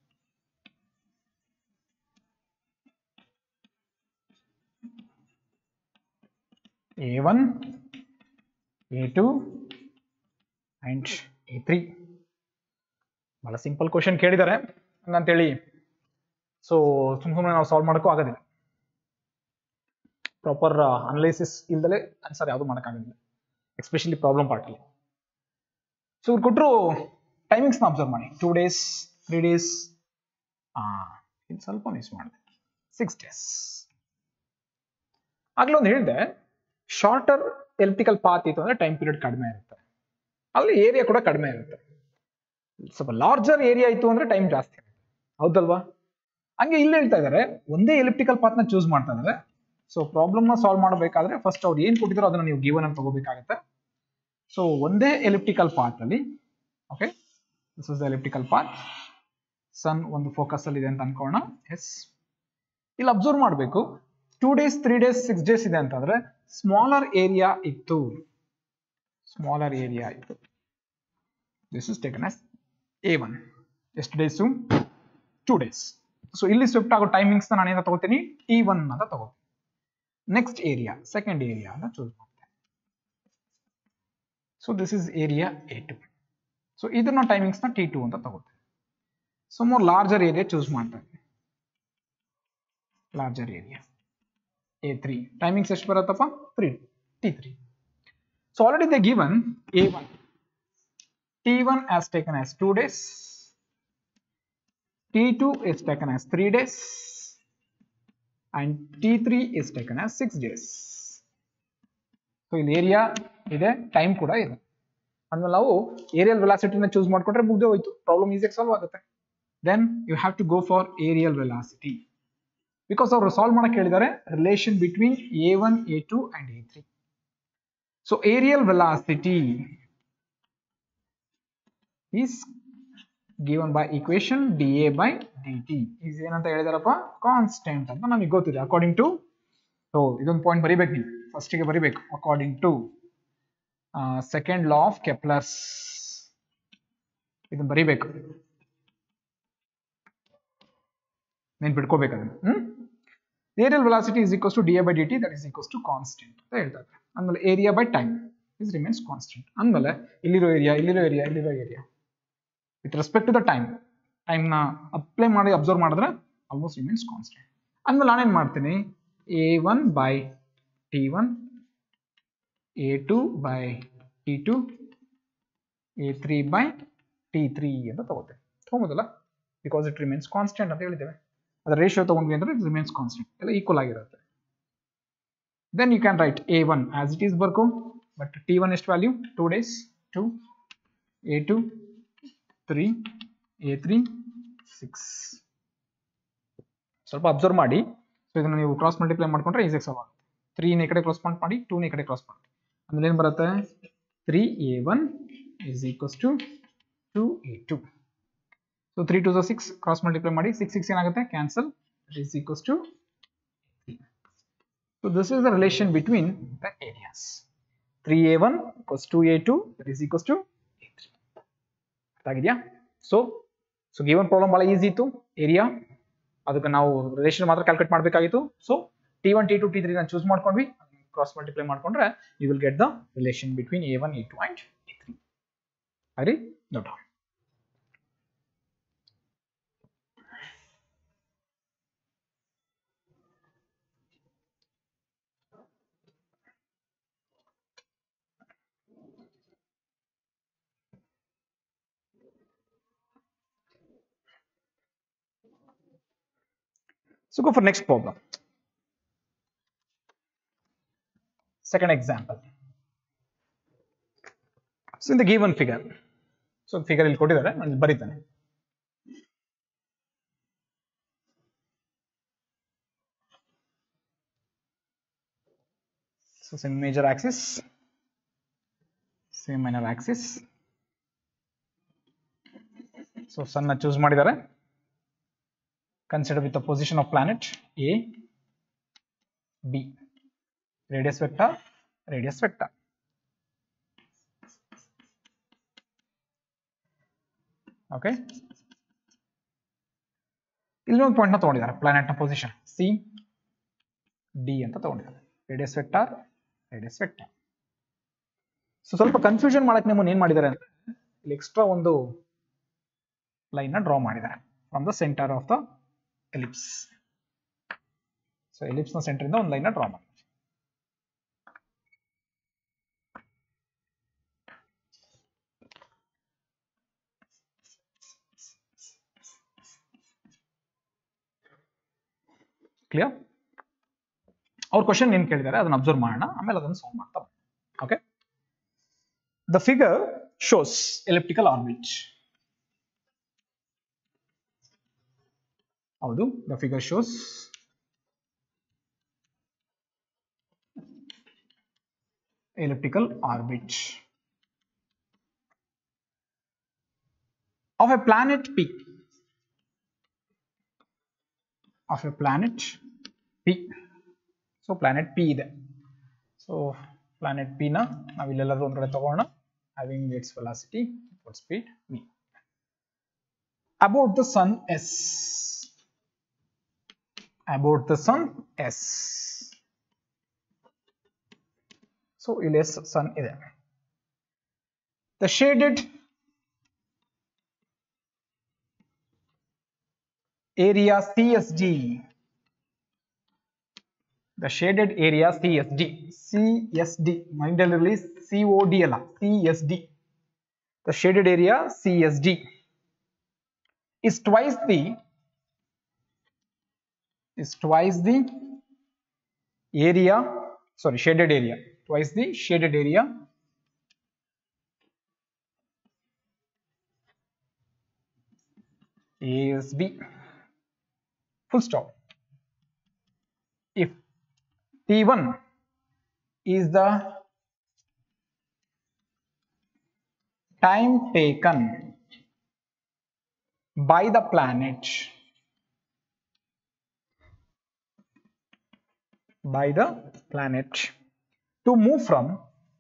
Speaker 2: A1, A2 and A3 ಬಹಳ ಸಿಂಪಲ್ ಕ್ವಶನ್ ಕೇಳಿದ್ದಾರೆ ಹಂಗಂತೇಳಿ ಸೊ ಸುಮ್ ಸುಮ್ಮನೆ ನಾವು ಸಾಲ್ವ್ ಮಾಡೋಕ್ಕೂ ಆಗೋದಿಲ್ಲ ಪ್ರಾಪರ್ ಅನಲೈಸಿಸ್ ಇಲ್ದಲೆ ಆನ್ಸರ್ ಯಾವುದು ಮಾಡೋಕ್ಕಾಗೋದಿಲ್ಲ ಎಸ್ಪೆಷಲಿ ಪ್ರಾಬ್ಲಮ್ ಪಾರ್ಟಲ್ಲಿ ಸೊ ಇವ್ರು ಕೊಟ್ಟರು ಟೈಮಿಂಗ್ಸ್ನ ಅಬ್ಸರ್ವ್ ಮಾಡಿ ಟೂ ಡೇಸ್ ತ್ರೀ ಡೇಸ್ ಇದು ಸ್ವಲ್ಪ ಮಿಸ್ ಮಾಡಿದೆ ಸಿಕ್ಸ್ ಡೇಸ್ ಆಗ್ಲೂ ಒಂದು ಹೇಳಿದೆ ಶಾರ್ಟರ್ ಎಲಿಪ್ಟಿಕಲ್ ಪಾತ್ ಇತ್ತು ಅಂದ್ರೆ ಟೈಮ್ ಪೀರಿಯಡ್ ಕಡಿಮೆ ಇರುತ್ತೆ ಅಲ್ಲಿ ಏರಿಯಾ ಕೂಡ ಕಡಿಮೆ ಇರುತ್ತೆ ಸ್ವಲ್ಪ ಲಾರ್ಜರ್ ಏರಿಯಾ ಇತ್ತು ಅಂದ್ರೆ ಟೈಮ್ ಜಾಸ್ತಿ ಇರುತ್ತೆ ಹೌದಲ್ವಾ ಹಂಗೆ ಇಲ್ಲಿ ಹೇಳ್ತಾ ಇದ್ದಾರೆ ಒಂದೇ ಎಲಿಪ್ಟಿಕಲ್ ಪಾತ್ನ ಚೂಸ್ ಮಾಡ್ತಾ ಇದ್ದಾರೆ ಸೊ ಪ್ರಾಬ್ಲಮ್ನ ಸಾಲ್ವ್ ಮಾಡಬೇಕಾದ್ರೆ ಫಸ್ಟ್ ಅವ್ರು ಏನ್ ಕೊಟ್ಟಿದ್ರು ಅದನ್ನ ನೀವು ಗಿವನ್ ಅಂತ ತಗೋಬೇಕಾಗತ್ತೆ ಸೊ ಒಂದೇ ಎಲಿಪ್ಟಿಕಲ್ ಪಾತ್ ಅಲ್ಲಿ okay this is the elliptical path sun ಒಂದು ಫೋಕಸ್ ಅಲ್ಲಿ ಇದೆ ಅಂತ ಅನ್ಕೋಣ ಎಸ್ ಇಲ್ಲಿ ಅಬ್ಸರ್ವ್ ಮಾಡಬೇಕು two days three days six days ಇದೆ ಅಂತಂದ್ರೆ ಸ್ಮಾಲರ್ ಏರಿಯಾ ಇತ್ತು ಸ್ಮಾಲರ್ ಏರಿಯಾ ಇತ್ತು this is taken as A one ಎಷ್ಟು ಡೇಸು ಟೂ ಡೇಸ್ ಸೊ ಇಲ್ಲಿ ಸ್ವಿಫ್ಟ್ ಆಗೋ ಟೈಮಿಂಗ್ಸ್ ನಾನು ಏನ ತಗೋತೀನಿ ಟಿ ಒನ್ ಅಂತ ತಗೋತೀನಿ ನೆಕ್ಸ್ಟ್ ಏರಿಯಾ ಸೆಕೆಂಡ್ ಏರಿಯಾ ಅಂತ ಚೂಸ್ ಮಾಡ್ತೇನೆ so this is area A two so ಇದನ್ನ ಟೈಮಿಂಗ್ಸ್ನ ಟಿ ಟು ಅಂತ ತಗೋತೀನಿ so more larger area choose ಮಾಡ್ತಾ ಇದ್ದೀನಿ larger area A three timings ಎಷ್ಟು ಬರುತ್ತಪ್ಪ three T three so already the given A one T one as taken as two days T two is taken as three days and T three is taken as six days so ಇಲ್ಲಿ ಏರಿಯಾ ಇದೆ ಟೈಮ್ ಕೂಡ ಇದೆ ಅಂದ್ಮೇಲೆ ನಾವು ಏರಿಯಲ್ ವೆಲಾಸಿಟಿನ ಚೂಸ್ ಮಾಡ್ಕೊಂಡ್ರೆ ಮುಗ್ದೆ ಹೋಯ್ತು ಪ್ರಾಬ್ಲಮ್ ಈಸಿಯಾಗಿ ಸಾಲ್ವ್ ಆಗುತ್ತೆ then you have to go for areal velocity because ಅವರು ಸಾಲ್ವ್ ಮಾಡಕ್ ಹೇಳಿದ್ದಾರೆ relation between A one A two and A three so aerial velocity is given by equation D A by D T is ಏನಂತ ಹೇಳಿದಾರಪ್ಪ ಕಾನ್ಸ್ಟೆಂಟ್ ಅಂತ ನಮಗೆ ಗೊತ್ತಿದೆ ಅಕಾರ್ಡಿಂಗ್ ಟು ಸೊ ಇದೊಂದು ಪಾಯಿಂಟ್ ಬರಿಬೇಕು ನೀವು ಫಸ್ಟಿಗೆ ಬರಿಬೇಕು according to second law of Kepler's ಇದನ್ನ ಬರಿಬೇಕು ನೆನ್ಪಿಟ್ಕೋಬೇಕು ಅದನ್ನ hmm areal velocity is equals to D A by D T that is equals to constant ಅಂತ ಹೇಳ್ತಾ ಇದ್ದಾರೆ ಆಮೇಲೆ area by time is remains constant ಅಂದಮೇಲೆ ಇಲ್ಲಿರೋ ಏರಿಯಾ ಇಲ್ಲಿರೋ ಏರಿಯಾ ಇಲ್ಲಿರೋ area with respect to the time ಟೈಮ್ನ ಅಪ್ಲೈ ಮಾಡಿ ಅಬ್ಸರ್ವ್ ಮಾಡಿದ್ರೆ ಆಲ್ಮೋಸ್ಟ್ ರಿಮೇನ್ಸ್ ಕಾನ್ಸ್ಟೆಂಟ್ ಅಂದಮೇಲೆ ನಾನೇನು ಮಾಡ್ತೀನಿ A one by T one A two by T two A three by T three ಅಂತ ತಗೋತೇವೆ ತಗೊಂಬೋದಲ್ಲ ಬಿಕಾಸ್ ಇಟ್ ರಿಮೇನ್ಸ್ ಕಾನ್ಸ್ಟೆಂಟ್ ಅಂತ ಹೇಳಿದ್ದೇವೆ ಅದರ ರೇಷಿಯೋ ತಗೊಂಡ್ವಿ ಅಂದ್ರೆ ಇಟ್ ರಿಮೇನ್ಸ್ ಕಾನ್ಸ್ಟೆಂಟ್ ಎಲ್ಲ ಈಕ್ವಲ್ ಆಗಿರುತ್ತೆ then you can write A one as it is ಬರ್ಕೋ ಬಟ್ ಟಿ ಒನ್ ಎಷ್ಟು value two days to A two three A three six ಸ್ವಲ್ಪ ಅಬ್ಸರ್ವ್ ಮಾಡಿ ಸೊ ಇದನ್ನು ನೀವು ಕ್ರಾಸ್ ಮಲ್ಟಿಪ್ಲೈ ಮಾಡ್ಕೊಂಡ್ರೆ ಈಸಿಯಾಗಿ ಸಾಲ್ವ್ ಆಗುತ್ತೆ ತ್ರೀನ ಈ ಕಡೆ ಕ್ರಾಸ್ ಪಾಯಿಂಟ್ ಮಾಡಿ ಟೂನ ಈ ಕಡೆ ಕ್ರಾಸ್ ಪಾಯಿಂಟ್ ಆಮೇಲೆ ಏನು ಬರುತ್ತೆ three A one is equals to two A two so three two six cross multiply ಮಾಡಿ ಸಿಕ್ಸ್ ಸಿಕ್ಸ್ ಏನಾಗುತ್ತೆ cancel it is equals to so this is the relation between the areas three A one equals to A two that is equals to A three ಅರ್ಥ ಆಗಿದೆಯಾ ಸೊ ಸೊ ಗಿವನ್ ಪ್ರಾಬ್ಲಮ್ ಭಾಳ ಈಸಿ ಇತ್ತು ಏರಿಯಾ ಅದಕ್ಕೆ ನಾವು ರಿಲೇಷನ್ ಮಾತ್ರ ಕ್ಯಾಲ್ಕುಲೇಟ್ ಮಾಡಬೇಕಾಗಿತ್ತು so T one T to T three ನಾನು ಚೂಸ್ ಮಾಡ್ಕೊಂಡ್ವಿ ಕ್ರಾಸ್ ಮಲ್ಟಿಪ್ಲೈ ಮಾಡ್ಕೊಂಡ್ರೆ you will get the relation between A one A two and A three ಅರಿ ನೋಟ So go for next problem. Second example. So in the given figure. So figure ಇಲ್ಲಿ ಕೊಟ್ಟಿದ್ದಾರೆ ನಾನು ಇಲ್ಲಿ ಬರೀತಾನೆ So same major axis, same minor axis. So sun ನ choose ಮಾಡಿದ್ದಾರೆ. Consider with the position of planet A, B. Radius vector, radius vector. Okay. ಇಲ್ಲಿ ಒಂದು ಪಾಯಿಂಟ್ ನ ತಗೊಂಡಿದ್ದಾರೆ ಪ್ಲಾನೆಟ್ ನ ಪೊಸಿಷನ್ ಸಿ ಡಿ ಅಂತ ತಗೊಂಡಿದ್ದಾರೆ radius vector radius vector so ಸ್ವಲ್ಪ ಕನ್ಫ್ಯೂಷನ್ ಮಾಡಕ್ ನಿಮ್ಮನ್ನ ಏನ್ ಮಾಡಿದ್ದಾರೆ ಅಂದ್ರೆ ಇಲ್ಲಿ ಎಕ್ಸ್ಟ್ರಾ ಒಂದು ಲೈನ್ ನ ಡ್ರಾ ಮಾಡಿದ್ದಾರೆ from the centre of the ellipse so ellipse ನ ಸೆಂಟರ್ ಇಂದ ಒಂದು ಲೈನ್ ನ ಡ್ರಾ ಮಾಡಿ ಕ್ಲಿಯರ್ ಅವ್ರ ಕ್ವಶನ್ ಏನ್ ಕೇಳಿದ್ದಾರೆ ಅದನ್ನ ಅಬ್ಸರ್ವ್ ಮಾಡೋಣ ಆಮೇಲೆ ಅದನ್ನ ಸಾಲ್ವ್ ಮಾಡ್ತಾ okay the figure shows elliptical orbit ಹೌದು the figure shows elliptical orbit of a planet P of a planet P so planet P ಇದೆ ಸೊ ಪ್ಲಾನೆಟ್ ಪಿ ನ ನಾವು ಇಲ್ಲೆಲ್ಲಾದ್ರೂ ಒಂದ್ ಕಡೆ ತಗೋಣ having its velocity speed V about the sun S about the sun S so ಇಲ್ಲಿ ಎಸ್ ಸನ್ ಇದೆ the shaded area C S D the shaded area CSD. CSD. Mind release COD ಅಲ್ಲ CSD. The shaded area CSD is twice the is twice the area sorry shaded area twice the shaded area ASB full stop if T1 is the time taken by the planet by the planet to move from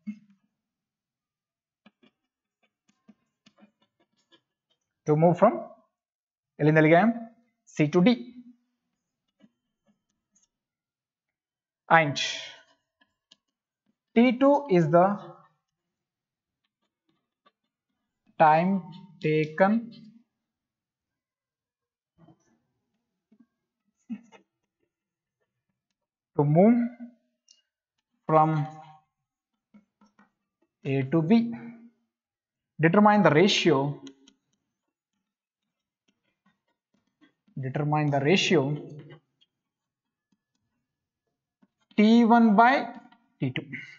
Speaker 2: to move from ಎಲ್ಲಿಂದಲ್ಲಿಗೆ C to D and T2 is the time taken to move from A to B. Determine the ratio. Determine the ratio T1 by T2.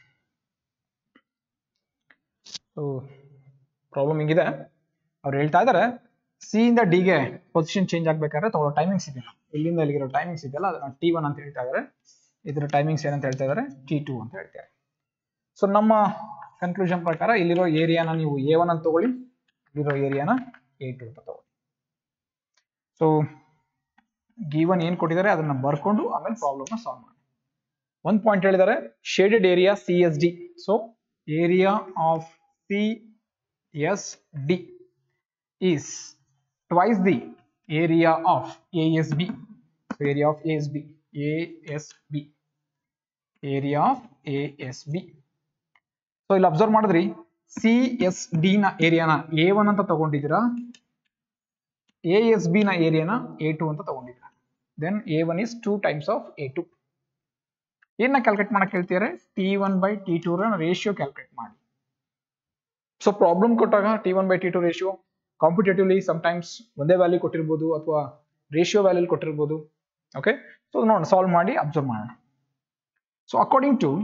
Speaker 2: So problem ಹಿಂಗಿದೆ ಅವ್ರು ಹೇಳ್ತಾ ಇದ್ದಾರೆ ಸಿ ಇಂದ ಡಿಗೆ ಪೊಸಿಷನ್ ಚೇಂಜ್ ಆಗ್ಬೇಕಾದ್ರೆ ತಗೊಳ್ಳೋ ಟೈಮಿಂಗ್ಸ್ ಇದೆಯಲ್ಲ ಇಲ್ಲಿಂದ ಇಲ್ಲಿಗಿರೋ ಟೈಮಿಂಗ್ಸ್ ಇದೆಯಲ್ಲ ಅದನ್ನ ಟಿ ಒನ್ ಅಂತ ಹೇಳ್ತಾ ಇದ್ದಾರೆ ಇದರ ಟೈಮಿಂಗ್ಸ್ ಏನಂತ ಹೇಳ್ತಾ ಇದ್ದಾರೆ ಟಿ ಟು ಅಂತ ಹೇಳ್ತಾರೆ ಸೊ ನಮ್ಮ ಕನ್ಕ್ಲೂಷನ್ ಪ್ರಕಾರ ಇಲ್ಲಿರೋ ಏರಿಯಾನ ನೀವು ಎ ಒನ್ ಅಂತ ತಗೊಳ್ಳಿ ಇಲ್ಲಿರೋ ಏರಿಯಾನ ಎ ಟು ಅಂತ ತಗೊಳ್ಳಿ ಸೊ ಗಿವನ್ ಏನ್ ಕೊಟ್ಟಿದ್ದಾರೆ ಅದನ್ನ ಬರ್ಕೊಂಡು ಆಮೇಲೆ ಪ್ರಾಬ್ಲಮ್ನ ಸಾಲ್ವ್ ಮಾಡಿ ಒಂದು ಪಾಯಿಂಟ್ ಹೇಳಿದ್ದಾರೆ shaded area C S D so area of C S D is twice the area of A S B area of A S B A S B area of A S B so ಇಲ್ಲಿ ಅಬ್ಸರ್ವ್ ಮಾಡಿದ್ರಿ ಸಿ ಎಸ್ ಡಿ ನ ಏರಿಯಾನ ಎ ಒನ್ ಅಂತ ತಗೊಂಡಿದ್ದೀರಾ ಎ ಎಸ್ ಬಿ ನ ಏರಿಯಾನ ಎ ಟು ಅಂತ ತಗೊಂಡಿದ್ದೀರಾ then A one is two times of A two ಏನ ಕ್ಯಾಲ್ಕುಲೇಟ್ ಮಾಡಕ್ ಹೇಳ್ತಿದ್ದಾರೆ T one by T two ratio calculate ಮಾಡಿ ಸೊ ಪ್ರಾಬ್ಲಮ್ ಕೊಟ್ಟಾಗ T one by T two ratio competitively times ಒಂದೇ ವ್ಯಾಲ್ಯೂ ಕೊಟ್ಟಿರ್ಬೋದು ಅಥವಾ ರೇಷಿಯೋ ವ್ಯಾಲ್ಯೂ ಕೊಟ್ಟಿರ್ಬೋದು ಓಕೆ ಸೊ ನೋಡೋಣ ಸಾಲ್ವ್ ಮಾಡಿ ಅಬ್ಸರ್ವ್ ಮಾಡೋಣ so according to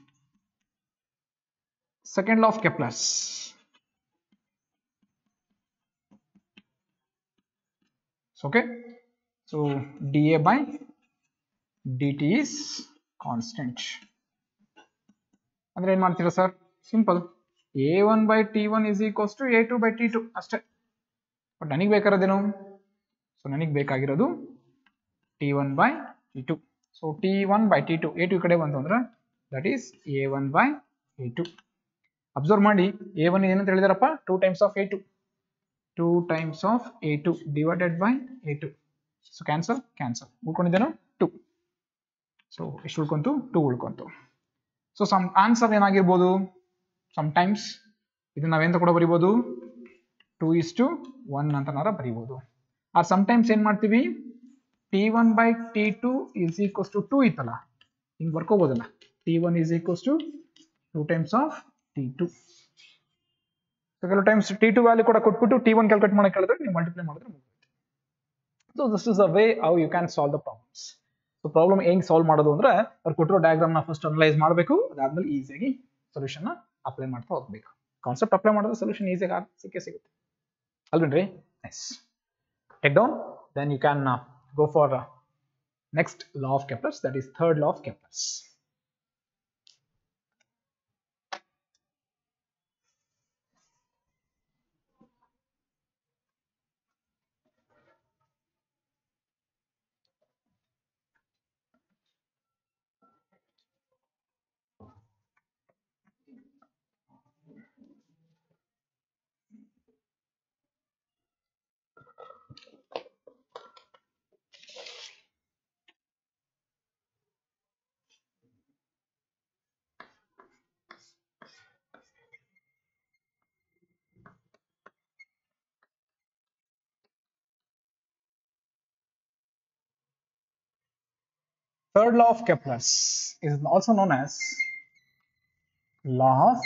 Speaker 2: second law of Kepler's okay so dA by dt is constant ಅಂದ್ರೆ ಏನ್ ಮಾಡ್ತೀರಾ sir simple A one by T one is equals to A two by T two ಅಷ್ಟೇ ಬಟ್ ನನಗೆ ಬೇಕಾಗಿರೋದೇನು ಸೊ ನನಗೆ ಬೇಕಾಗಿರೋದು T one by T two so T one by T two A two ಕಡೆ ಬಂತು ಅಂದ್ರೆ that is A one by A two observe ಮಾಡಿ ಎ ಒನ್ ಏನಂತ ಹೇಳಿದಾರಪ್ಪ two times of A two 2 times of a2 divided by a2 so cancel cancel ಉಳ್ಕೊಂಡಿದ್ದೇನು 2 ಸೊ ಎಷ್ಟು ಉಳ್ಕೊಂತು 2 ಉಳ್ಕೊಂತು ಸೊ ಸಮ್ ಆನ್ಸರ್ ಏನಾಗಿರ್ಬೋದು ಸಮ್ ಟೈಮ್ಸ್ ಇದನ್ನ ನಾವೆಂತ ಕೂಡ ಬರಿಬೋದು 2 ಇಸ್ ಟು 1 ಅಂತನಾರ ಬರಿಬೋದು ಆರ್ ಸಮ್ ಟೈಮ್ಸ್ ಏನ್ ಮಾಡ್ತೀವಿ T one by T two is equals to two ಇತ್ತಲ್ಲ ಹಿಂಗ್ ಬರ್ಕೋಬೋದಲ್ಲ T one is equals to two times of T two ಕೆಲವು ಟೈಮ್ಸ್ ಟಿ ಟು ವ್ಯಾಲ್ಯೂ ಕೂಡ ಕೊಟ್ಬಿಟ್ಟು ಟಿ ಒನ್ ಕ್ಯಾಲ್ಕುಲೇಟ್ ಮಾಡಕ್ಕೆ ಹೇಳಿದ್ರೆ ನೀವು ಮಲ್ಟಿಪ್ಲೈ ಮಾಡಿದ್ರೆ so this is a way how you can solve the problems so problem ಹೆಂಗ್ ಸಾಲ್ವ್ ಮಾಡೋದು ಅಂದ್ರೆ ಅವ್ರು ಕೊಟ್ಟಿರೋ ಡಯಾಗ್ರಾಮ್ ನ ಫಸ್ಟ್ ಅನಲೈಸ್ ಮಾಡಬೇಕು ಅದಾದ್ಮೇಲೆ ಈಸಿಯಾಗಿ ಸೊಲ್ಯೂಷನ್ ಅಪ್ಲೈ ಮಾಡ್ತಾ ಹೋಗ್ಬೇಕು ಕಾನ್ಸೆಪ್ಟ್ ಅಪ್ಲೈ ಮಾಡಿದ್ರೆ ಸೊಲ್ಯೂಷನ್ ಈಸಿಯಾಗಿ ಸಿಕ್ಕೇ ಸಿಗುತ್ತೆ ಅಲ್ವೇನ್ರಿ yes take down then you can go for next law of Kepler's that is third law of Kepler's Third law of Kepler's is also known as law of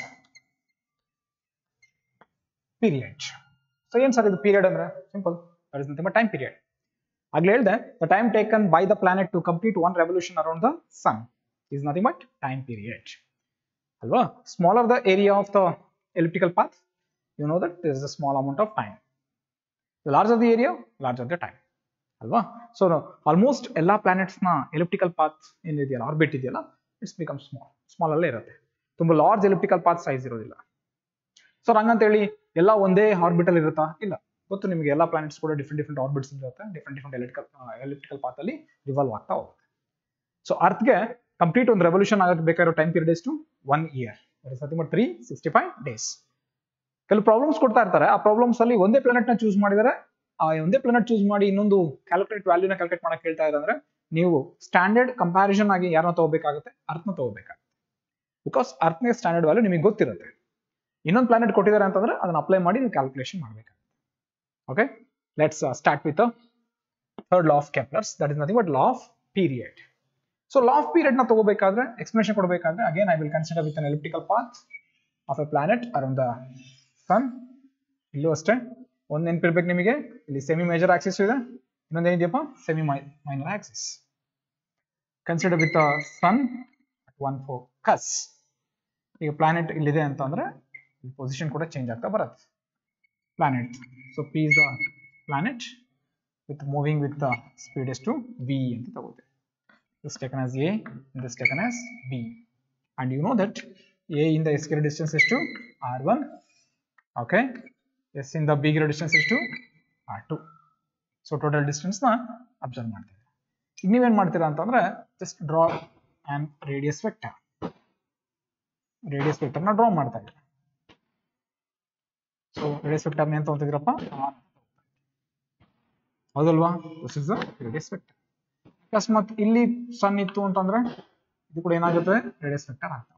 Speaker 2: period. So ಏನ್ ಸರ್ ಇದು ಪೀರಿಯಡ್ ಅಂದ್ರೆ simple that is nothing but time period ಆಗ್ಲೇ ಹೇಳ್ದೆ the time taken by the planet to complete one revolution around the sun is nothing but time period ಅಲ್ವಾ smaller the area of the elliptical path you know that this is a small amount of time larger the area larger the time ಅಲ್ವಾ ಸೊ ಆಲ್ಮೋಸ್ಟ್ ಎಲ್ಲಾ ಪ್ಲಾನೆಟ್ಸ್ ನ ಎಲಿಪ್ಟಿಕಲ್ ಪಾತ್ ಏನಿದೆಯಲ್ಲ ಆರ್ಬಿಟ್ ಇದೆಯಲ್ಲ ಇಟ್ಸ್ ಬಿಕಮ್ ಸ್ಮಾಲ್ ಸ್ಮಾಲ್ ಅಲ್ಲೇ ಇರುತ್ತೆ ತುಂಬಾ ಲಾರ್ಜ್ ಎಲಿಪ್ಟಿಕಲ್ ಪಾತ್ ಸೈಜ್ ಇರೋದಿಲ್ಲ ಸೊ ಹಂಗಂತೇಳಿ ಎಲ್ಲ ಒಂದೇ ಆರ್ಬಿಟಲ್ ಇರುತ್ತಾ ಇಲ್ಲ ಗೊತ್ತು ನಿಮಗೆ ಎಲ್ಲ ಪ್ಲಾನೆಟ್ಸ್ ಕೂಡ ಡಿಫ್ರೆಂಟ್ ಡಿಫ್ರೆಂಟ್ ಆರ್ಬಿಟ್ಸ್ ಇರುತ್ತೆ different different elliptical elliptical path ಅಲ್ಲಿ ರಿವಾಲ್ವ್ ಆಗ್ತಾ ಹೋಗುತ್ತೆ ಸೊ ಅರ್ತ್ಗೆ ಕಂಪ್ಲೀಟ್ ಒಂದು ರೆವಲ್ಯೂಷನ್ ಆಗಕ್ಕೆ ಬೇಕಾಗಿರೋ ಟೈಮ್ ಪೀರಿಯಡ್ ಎಷ್ಟು one year nothing but three sixty five days ಕೆಲವು ಪ್ರಾಬ್ಲಮ್ಸ್ ಕೊಡ್ತಾ ಇರ್ತಾರೆ ಆ ಪ್ರಾಬ್ಲಮ್ಸ್ ಅಲ್ಲಿ ಒಂದೇ ಪ್ಲಾನೆಟ್ ನ ಚೂಸ್ ಮಾಡಿದರೆ ಆ ಒಂದೇ ಪ್ಲಾನೆಟ್ ಚೂಸ್ ಮಾಡಿ ಇನ್ನೊಂದು ಕ್ಯಾಲ್ಕುಲೇಟ್ ವ್ಯಾಲ್ಯೂನ ಕ್ಯಾಲ್ಕುಲೇಟ್ ಮಾಡಕ್ ಹೇಳ್ತಾ ಇದ್ರೆ ನೀವು ಸ್ಟ್ಯಾಂಡರ್ಡ್ ಕಂಪ್ಯಾರಿಸನ್ ಆಗಿ ಯಾರನ್ನ ತಗೋಬೇಕಾಗುತ್ತೆ ಅರ್ಥನ ತಗೋಬೇಕಾಗುತ್ತೆ ಬಿಕಾಸ್ ಅರ್ಥನೇ ಸ್ಟ್ಯಾಂಡರ್ಡ್ ವ್ಯಾಲ್ಯೂ ನಿಮಗೆ ಗೊತ್ತಿರುತ್ತೆ ಇನ್ನೊಂದು ಪ್ಲಾನೆಟ್ ಕೊಟ್ಟಿದ್ದಾರೆ ಅಂತಂದ್ರೆ ಅದನ್ನ ಅಪ್ಲೈ ಮಾಡಿ ನೀವು ಕ್ಯಾಲ್ಕುಲೇಷನ್ ಮಾಡಬೇಕಾಗುತ್ತೆ okay let's start with third law of Kepler's that is nothing but law of period so law of period ನ ತಗೋಬೇಕಾದ್ರೆ ಎಕ್ಸ್ಪ್ಲೇಷನ್ ಕೊಡಬೇಕಾದ್ರೆ again I will consider with an elliptical path of a planet around the sun ಇಲ್ಲೂ ಅಷ್ಟೇ ಒಂದ್ ನೆನಪಿರ್ಬೇಕು ನಿಮಗೆ ಇಲ್ಲಿ ಸೆಮಿ ಮೇಜರ್ ಆಕ್ಸಿಸ್ ಇದೆ ಇನ್ನೊಂದು ಏನಿದೆಯಪ್ಪ semi minor axis consider with sun one focus ಈಗ ಪ್ಲಾನೆಟ್ ಇಲ್ಲಿದೆ ಅಂತ ಅಂದ್ರೆ ಪೊಸಿಷನ್ ಕೂಡ ಚೇಂಜ್ ಆಗ್ತಾ ಬರುತ್ತೆ planet so P is the planet with moving with the speed ಎಷ್ಟು ವಿ ಅಂತ ತಗೋತೀವಿ this taken as A this taken as B and you know that A ಇಂದ ಎಸ್ಕಿರೋ ಡಿಸ್ಟೆನ್ಸ್ ಎಷ್ಟು ಆರ್ ಒನ್ ಓಕೆ ಎಸ್ ಇಂದ ಬಿಗಿರೋ ಡಿಸ್ಟೆನ್ಸ್ ಎಷ್ಟು ಆರ್ ಟು ಸೊ ಟೋಟಲ್ ಡಿಸ್ಟೆನ್ಸ್ನ ಅಬ್ಸರ್ವ್ ಮಾಡ್ತೀವಿ ಈಗ ನೀವೇನು ಮಾಡ್ತೀರಾ ಅಂತಂದ್ರೆ just draw and radius vector radius ವೆಕ್ಟರ್ನ ಡ್ರಾ ಮಾಡ್ತಾ ಇದ್ದೀರಾ ಸೊ ರೇಡಿಯಸ್ ವೆಕ್ಟರ್ನ ಏನು ತಗೊಂತಿದ್ದೀರಪ್ಪ ಹೌದಲ್ವಾ this is the radius vector ಅಕಸ್ಮಾತ್ ಇಲ್ಲಿ ಸನ್ ಇತ್ತು ಅಂತಂದ್ರೆ ಇದು ಕೂಡ ಏನಾಗುತ್ತೆ ರೇಡಿಯಸ್ ವೆಕ್ಟರ್ ಆಗ್ತದೆ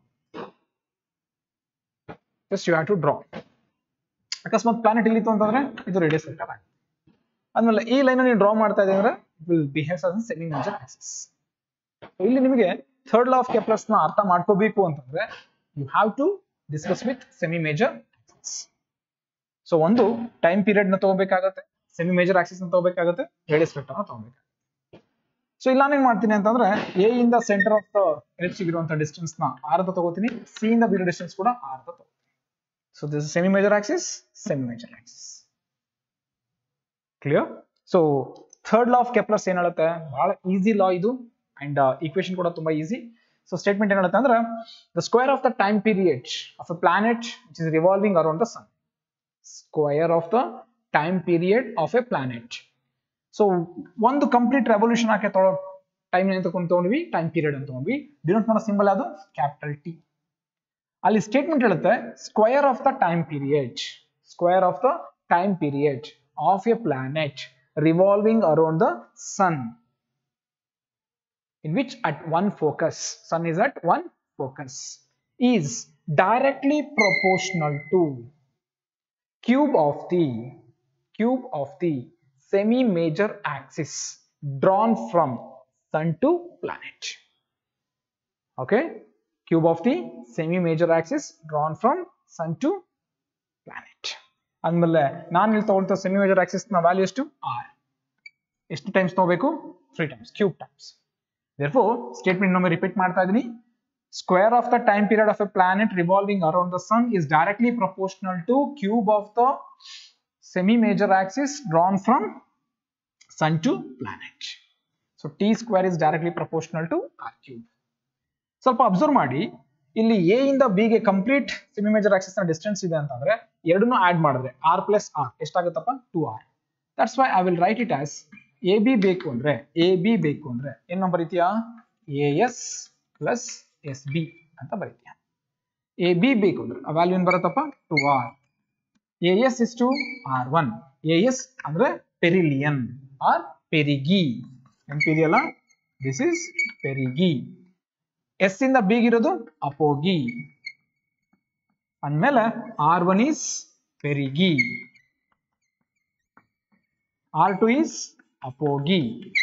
Speaker 2: just you have to draw ಅಕಸ್ಮಾತ್ ಪ್ಲಾನೆಟ್ ಇಲ್ಲಿತ್ತು ಅಂತಂದ್ರೆ ಇದು ರೇಡಿಯಸ್ ವೆಕ್ಟರ್ ಆಗುತ್ತೆ ಆದ್ಮೇಲೆ ಈ ಲೈನ್ ನೀವು ಡ್ರಾ ಮಾಡ್ತಾ ಇದ್ದೀವಿ ಅಂದ್ರೆ will behaves as semi major axis ಇಲ್ಲಿ ನಿಮಗೆ ಥರ್ಡ್ ಲಾ ಆಫ್ ಕೆಪ್ಲರ್ಸ್ ನ ಅರ್ಥ ಮಾಡ್ಕೋಬೇಕು ಅಂತಂದ್ರೆ you have to discuss with semi major axis so ಒಂದು ಟೈಮ್ ಪೀರಿಯಡ್ ನ ತಗೋಬೇಕಾಗತ್ತೆ ಸೆಮಿ ಮೇಜರ್ ಆಕ್ಸಿಸ್ ನ ತಗೋಬೇಕಾಗತ್ತೆ ರೇಡಿಯಸ್ ವೆಕ್ಟರ್ ನ ತಗೋಬೇಕಾಗುತ್ತೆ ಸೊ ಇಲ್ಲ ನಾನು ಏನ್ ಮಾಡ್ತೀನಿ ಅಂತಂದ್ರೆ ಎ ಇಂದ ಸೆಂಟರ್ ಆಫ್ ದ ಎಲಿಪ್ಸಿಗೆ ಇರುವಂತ ಡಿಸ್ಟೆನ್ಸ್ ನ ಆರ್ ಅಂತ ತಗೋತೀನಿ ಸಿ ಇಂದ ಬೀರೋ ಡಿಸ್ಟೆನ್ಸ್ ಕೂಡ ಆರ್ ಅಂತ ತಗೋತೀನಿ so this semi major axis semi major axis clear so third law of Kepler's ಏನ್ ಹೇಳುತ್ತೆ ಬಹಳ ಈಸಿ ಲಾ ಇದು ಅಂಡ್ ಈಕ್ವೇಶನ್ ಕೂಡ ತುಂಬಾ ಈಸಿ ಸೊ ಸ್ಟೇಟ್ಮೆಂಟ್ ಏನ್ ಹೇಳುತ್ತೆ ಅಂದ್ರೆ the square of the time period of a planet which is revolving around the sun square of the time period of a planet so ಒಂದು ಕಂಪ್ಲೀಟ್ ರೆವಲ್ಯೂಷನ್ ಹಾಕಿ ತೊಗೊಳ್ಳೋ ಟೈಮ್ ಅಂತ ತಗೊಂಡ್ವಿ ಟೈಮ್ ಪೀರಿಯಡ್ ಅಂತ ತಗೊಂಡ್ವಿ ಡಿನೋಟ್ ಮಾಡೋ ಸಿಂಬಲ್ ಯಾವುದು ಕ್ಯಾಪಿಟಲ್ ಟಿ ಅಲ್ಲಿ ಸ್ಟೇಟ್ಮೆಂಟ್ ಹೇಳುತ್ತೆ square of the time period square of the time period of a planet revolving around the sun in which at one focus sun is at one focus is directly proportional to cube of the cube of the semi major axis drawn from sun to planet okay cube of the semi major axis drawn from sun to planet ಅಂದಮೇಲೆ ನಾನು ಇಲ್ಲಿ ತಗೊಳ್ತಾ ಸೆಮಿ ಮೇಜರ್ ಆಕ್ಸಿಸ್ ನ ವ್ಯಾಲ್ಯೂ ಎಷ್ಟು ಆರ್ ಎಷ್ಟು ಟೈಮ್ಸ್ ತಗೋಬೇಕು three times cube times therefore statement number repeat ಮಾಡ್ತಾ ಇದೀನಿ square of the time period of a planet revolving around the sun is directly proportional to cube of the semi major axis drawn from sun to planet so t square is directly proportional to r cube ಸ್ವಲ್ಪ ಅಬ್ಸರ್ವ್ ಮಾಡಿ ಇಲ್ಲಿ ಎ ಇಂದ ಬಿ ಗೆ ಕಂಪ್ಲೀಟ್ ಸೆಮಿ ಮೇಜರ್ ಆಕ್ಸಿಸ್ ನ ಡಿಸ್ಟೆನ್ಸ್ ಇದೆ ಅಂತಂದ್ರೆ ಎರಡನ್ನೂ ಆಡ್ ಮಾಡಿದ್ರೆ ಆರ್ ಪ್ಲಸ್ ಆರ್ ಎಷ್ಟಾಗುತ್ತಪ್ಪ two R that's why I will write it as A B ಬೇಕು ಅಂದ್ರೆ ಎ ಬಿ ಬೇಕು ಅಂದ್ರೆ ಏನು ಬರೀತೀಯಾ A S plus S B ಅಂತ ಬರೀತೀಯ ಎ ಬಿ ಬೇಕು ಅಂದ್ರೆ ಆ ವ್ಯಾಲ್ಯೂ ಏನ್ ಬರುತ್ತಪ್ಪ two R A S is to R one A S ಅಂದ್ರೆ ಪೆರಿಲಿಯನ್ ಆರ್ ಪೆರಿಗಿ ನೆನಪಿದೆಯಲ್ಲ ದಿಸ್ ಇಸ್ ಪೆರಿಗಿ ಎಸ್ ಇಂದ ಬಿಗಿರೋದು ಅಪೋಗಿ ಅಂದ್ಮೇಲೆ R one is perigee R two is apogee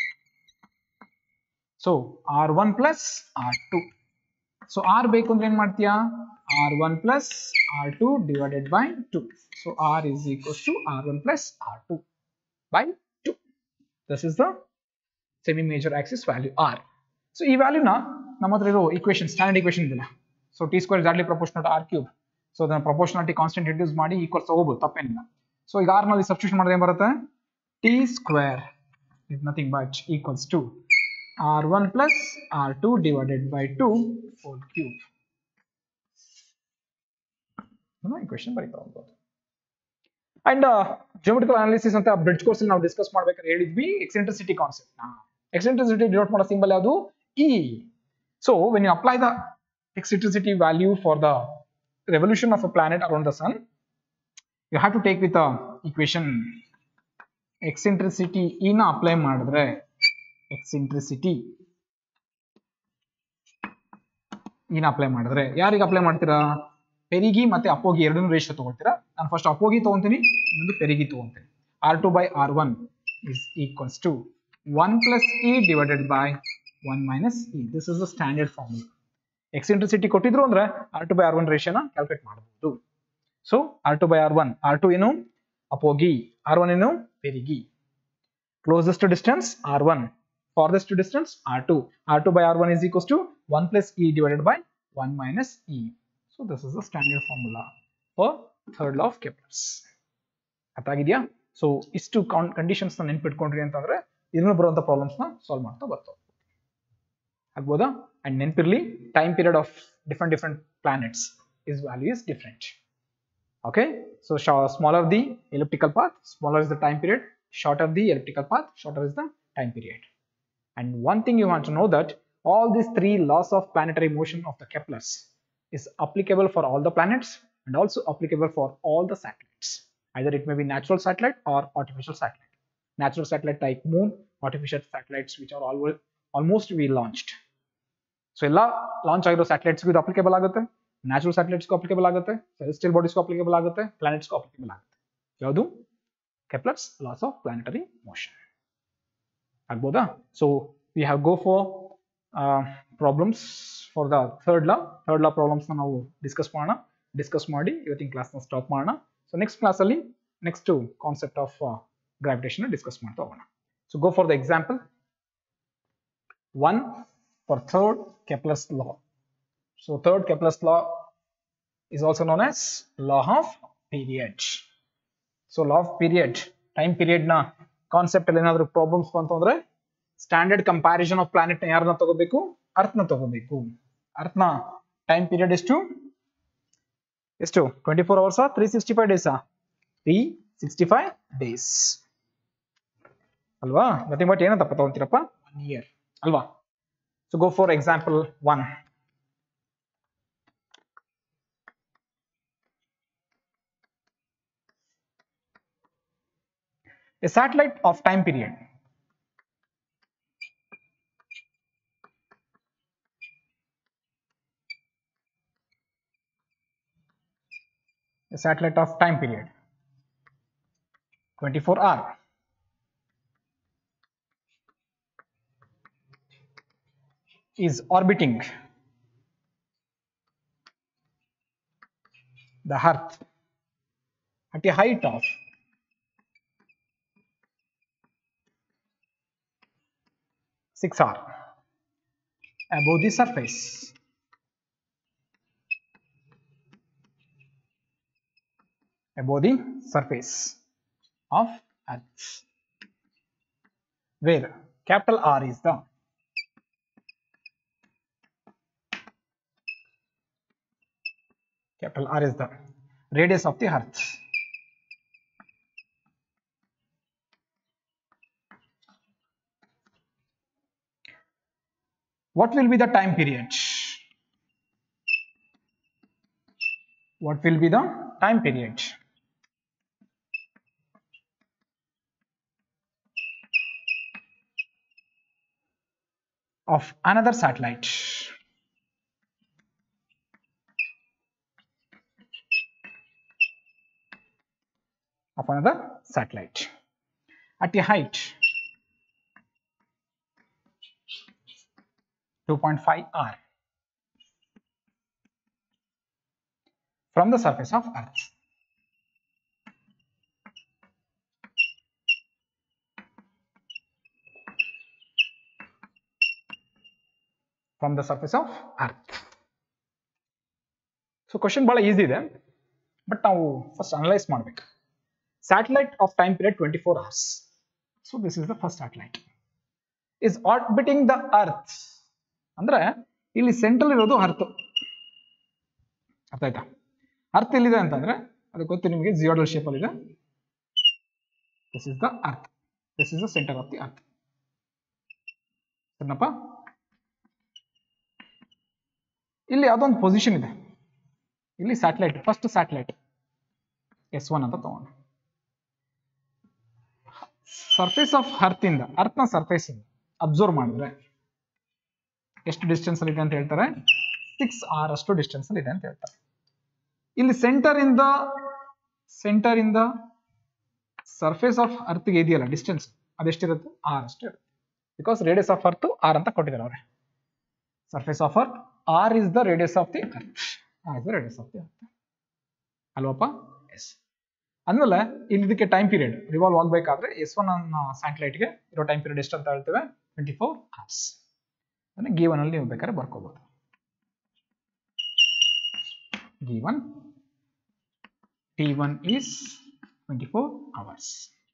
Speaker 2: so R one plus R two so R ಬೇಕು ಅಂದ್ರೆ ಏನ್ ಮಾಡ್ತೀಯಾ R one plus R two divided by two so R is equals to R one plus R two by two this is the semi major axis value R so ಈ ವ್ಯಾಲ್ಯೂನ ನಮ್ಮ ಹತ್ರ ಇರೋ ಇಕ್ವೇಶನ್ ಸ್ಟ್ಯಾಂಡರ್ಡ್ ಇಕ್ವೇಶನ್ ಇದೆಯಲ್ಲ ಸೊ ಟಿ ಸ್ಕ್ವೇರ್ ಜಾಡ್ಲಿ ಪ್ರಪೋರ್ಷನಲ್ ಆರ್ ಕ್ಯೂಬ್ ಸೊ ಅದನ್ನ ಪ್ರಪೋರ್ಷನಾಲಿಟಿ ಕಾನ್ಸ್ಟೆಂಟ್ ಇಂಟ್ಯೂಸ್ ಮಾಡಿ ಈಕ್ವಲ್ಸ್ ತಗೋಬಹುದು ತಪ್ಪೇನಿಲ್ಲ ಸೊ ಈಗ ಆರ್ ನಲ್ಲಿ ಸಬ್ಸ್ಟಿಟ್ಯೂಟ್ ಮಾಡಿದ್ರೆ ಏನ್ ಬರುತ್ತೆ T square is nothing but equals to r1 plus r2 divided by 2 whole cube. equation ಬರೀತಾ ಹೋಗ್ಬೋದು ಅಂಡ್ ಜಿಯೋಮೆಟ್ರಿಕಲ್ ಅನಾಲಿಸಿಸ್ ಅಂತ ಬ್ರಿಡ್ಜ್ ಕೋರ್ಸ್ ನಾವು ಡಿಸ್ಕಸ್ ಮಾಡ್ಬೇಕಾದ್ರೆ ಹೇಳಿದ್ವಿ ಎಕ್ಸೆಂಟ್ರಿಸಿಟಿ ಕಾನ್ಸೆಪ್ಟ್ ಎಕ್ಸೆಂಟ್ರಿಸಿಟಿ ಡಿನೋಟ್ ಮಾಡೋ ಸಿಂಬಲ್ ಯಾವುದು E so when you apply the eccentricity value for the revolution of a planet around the sun you have to take with equation eccentricity ಇನ ಅಪ್ಲೈ ಮಾಡಿದ್ರೆ ಎಕ್ಸೆಂಟ್ರಿಸಿಟಿ ಇನ ಅಪ್ಲೈ ಮಾಡಿದ್ರೆ ಯಾರಿಗೆ ಅಪ್ಲೈ ಮಾಡ್ತೀರಾ ಪೆರಿಗಿ ಮತ್ತೆ ಅಪೋಗಿ ಎರಡನ್ನೂ ರೇಷಿಯೋ ತಗೊಳ್ತೀರಾ ನಾನು ಫಸ್ಟ್ ಅಪೋಗಿ ತಗೊಂತೀನಿ ಇನ್ನೊಂದು ಪೆರಿಗಿ ತಗೊಂತೀನಿ R two by R one is equals to one plus E divided by one minus E this is the standard formula eccentricity ಕೊಟ್ಟಿದ್ರು ಅಂದ್ರೆ R two by R one ರೇಷಿಯೋನ ಕ್ಯಾಲ್ಕುಲೇಟ್ ಮಾಡಬಹುದು so R two by R one R two ಏನು ಅಪೋಗಿ ಆರ್ ಒನ್ ಏನು perigi. Closest distance r1, farthest distance r2. r2 by r1 is equals to 1 plus e divided by 1 minus e. So this is the standard formula for third law of Kepler's. ಅರ್ಥ ಆಗಿದೆಯಾ ಸೊ ಇಷ್ಟು ಕಂಡೀಷನ್ಸ್ ನ ನೆನ್ಪಿಟ್ಕೊಂಡ್ರಿ ಅಂತಂದ್ರೆ ಇದನ್ನು ಬರುವಂತ ಪ್ರಾಬ್ಲಮ್ಸ್ ನ ಸಾಲ್ವ್ ಮಾಡ್ತಾ ಬರ್ತಾವ ಆಗ್ಬೋದಾ ಅಂಡ್ ನೆನ್ಪಿರ್ಲಿ time period of different different planets is value is different okay so smaller the elliptical path smaller is the time period shorter the elliptical path shorter is the time period and one thing you want to know that all these three laws of planetary motion of the keplers is applicable for all the planets and also applicable for all the satellites either it may be natural satellite or artificial satellite natural satellite like moon artificial satellites which are always almost we launched so ಎಲ್ಲ ಲಾಂಚ್ ಆಗಿರೋ ಸ್ಯಾಟಲೈಟ್ಸ್ಗೂ ಇದು ಅಪ್ಲಿಕೇಬಲ್ ಆಗುತ್ತೆ ನ್ಯಾಚುರಲ್ ಸ್ಯಾಟಲೈಟ್ಸ್ಗೂ ಅಪ್ಲಿಕೇಬಲ್ ಆಗುತ್ತೆ ಸೆಲೆಸ್ಟಿಯಲ್ ಬಾಡೀಸ್ಗೂ ಅಪ್ಲಿಕೇಬಲ್ ಆಗುತ್ತೆ ಪ್ಲಾನೆಟ್ಸ್ಗೂ ಅಪ್ಲಿಕೇಬಲ್ ಆಗುತ್ತೆ ಯಾವುದು Kepler's laws of planetary motion ಆಗ್ಬೋದಾ so we have go for problems for the third law third law ಪ್ರಾಬ್ಲಮ್ಸ್ನ ನಾವು ಡಿಸ್ಕಸ್ ಮಾಡೋಣ ಡಿಸ್ಕಸ್ ಮಾಡಿ ಇವತ್ತಿನ ಕ್ಲಾಸ್ನ ಸ್ಟಾಪ್ ಮಾಡೋಣ ಸೊ ನೆಕ್ಸ್ಟ್ ಕ್ಲಾಸಲ್ಲಿ next concept of gravitation discuss ಮಾಡ್ತಾ ಹೋಗೋಣ so go for the example one for third Kepler's law. So third Kepler's law is also known as law of period. So law of period, time period ನ ಕಾನ್ಸೆಪ್ಟ್ ಅಲ್ಲಿ ಏನಾದ್ರು ಪ್ರಾಬ್ಲಮ್ಸ್ ಬಂತು ಅಂದ್ರೆ ಸ್ಟ್ಯಾಂಡರ್ಡ್ ಕಂಪ್ಯಾರಿಸನ್ ಆಫ್ ಪ್ಲಾನೆಟ್ ನ ಯಾರನ್ನ ತಗೋಬೇಕು ಅರ್ಥನ ತಗೋಬೇಕು ಅರ್ಥನ ಟೈಮ್ ಪೀರಿಯಡ್ ಎಷ್ಟು ಎಷ್ಟು ಟ್ವೆಂಟಿ ಫೋರ್ ಅವರ್ಸಾ ತ್ರೀ ಸಿಕ್ಸ್ಟಿ ಫೈವ್ ಡೇಸಾ ತ್ರೀ ಸಿಕ್ಸ್ಟಿ ಫೈವ್ ಡೇಸ್ ಅಲ್ವಾ ನಥಿಂಗ್ ಬಟ್ ಏನಂತಪ್ಪ ತಗೊಂತೀರಪ್ಪ ಒನ್ ಇಯರ್ ಅಲ್ವಾ so go for example one a satellite of time period a satellite of time period 24 hour is orbiting the earth at a height of six R above the surface. Above the surface of Earth, where capital R is the capital R is the radius of the Earth. what will be the time period what will be the time period of another satellite of another satellite at a height 2.5 r from the surface of earth from the surface of earth so question ಬಹಳ ಈಸಿ ಇದೆ ಬಟ್ ನಾವು ಫಸ್ಟ್ ಅನಲೈಸ್ ಮಾಡ್ಬೇಕು satellite of time period twenty four hours so this is the first satellite is orbiting the earth ಅಂದ್ರೆ ಇಲ್ಲಿ ಸೆಂಟ್ರಲ್ ಇರೋದು ಅರ್ತ್ ಅರ್ಥ ಆಯ್ತಾ ಅರ್ತ್ ಎಲ್ಲಿದೆ ಅಂತಂದ್ರೆ ಅದು ಗೊತ್ತು ನಿಮಗೆ ಜಿಯೋಡಲ್ ಶೇಪ್ ಅಲ್ಲಿ ಇದೆ this is the earth this is the centre of the earth ಸರಿನಪ್ಪ ಇಲ್ಲಿ ಅದೊಂದು ಪೊಸಿಷನ್ ಇದೆ ಇಲ್ಲಿ satellite first satellite S one ಅಂತ ತಗೊಂಡು ಸರ್ಫೇಸ್ ಆಫ್ ಅರ್ತ್ ಇಂದ ಅರ್ತ್ನ ಸರ್ಫೇಸ್ ಇಂದ ಅಬ್ಸರ್ವ್ ಮಾಡಿದ್ರೆ ಎಷ್ಟು ಡಿಸ್ಟೆನ್ಸ್ ಅಲ್ಲಿ ಇದೆ ಅಂತ ಹೇಳ್ತಾರೆ ಸಿಕ್ಸ್ ಆರ್ ಅಷ್ಟು ಡಿಸ್ಟೆನ್ಸ್ ಅಲ್ಲಿ ಇದೆ ಅಂತ ಹೇಳ್ತಾರೆ ಇಲ್ಲಿ ಸೆಂಟರ್ ಇಂದ ಸೆಂಟರ್ ಇಂದ ಸರ್ಫೇಸ್ ಆಫ್ ಅರ್ತ್ ಗೆ ಇದೆಯಲ್ಲ ಡಿಸ್ಟೆನ್ಸ್ ಅದೆಷ್ಟಿರುತ್ತೆ ಆರ್ ಅಷ್ಟು ಇರುತ್ತೆ because radius of earth R ಅಂತ ಕೊಟ್ಟಿದ್ದಾರೆ ಅವ್ರೆ surface of earth R is the radius of the earth R is the radius of the earth ಅಲ್ವಪ್ಪ ಎಸ್ ಅಂದ್ಮೇಲೆ ಇಲ್ಲಿ ಇದಕ್ಕೆ ಟೈಮ್ ಪೀರಿಯಡ್ ರಿವಾಲ್ವ್ ಆಗಬೇಕಾದ್ರೆ ಎಸ್ ಒನ್ ಅನ್ನ ಸ್ಯಾಟಲೈಟ್ಗೆ ಇರೋ ಟೈಮ್ ಪೀರಿಯಡ್ ಎಷ್ಟು ಅಂತ ಹೇಳ್ತೇವೆ ಟ್ವೆಂಟಿ ಫೋರ್ ಅವರ್ಸ್ ಅದನ್ನ ಗಿವನ್ ಅಲ್ಲಿ ನೀವು ಬೇಕಾದ್ರೆ ಬರ್ಕೋಬಹುದು given T one is twenty four hours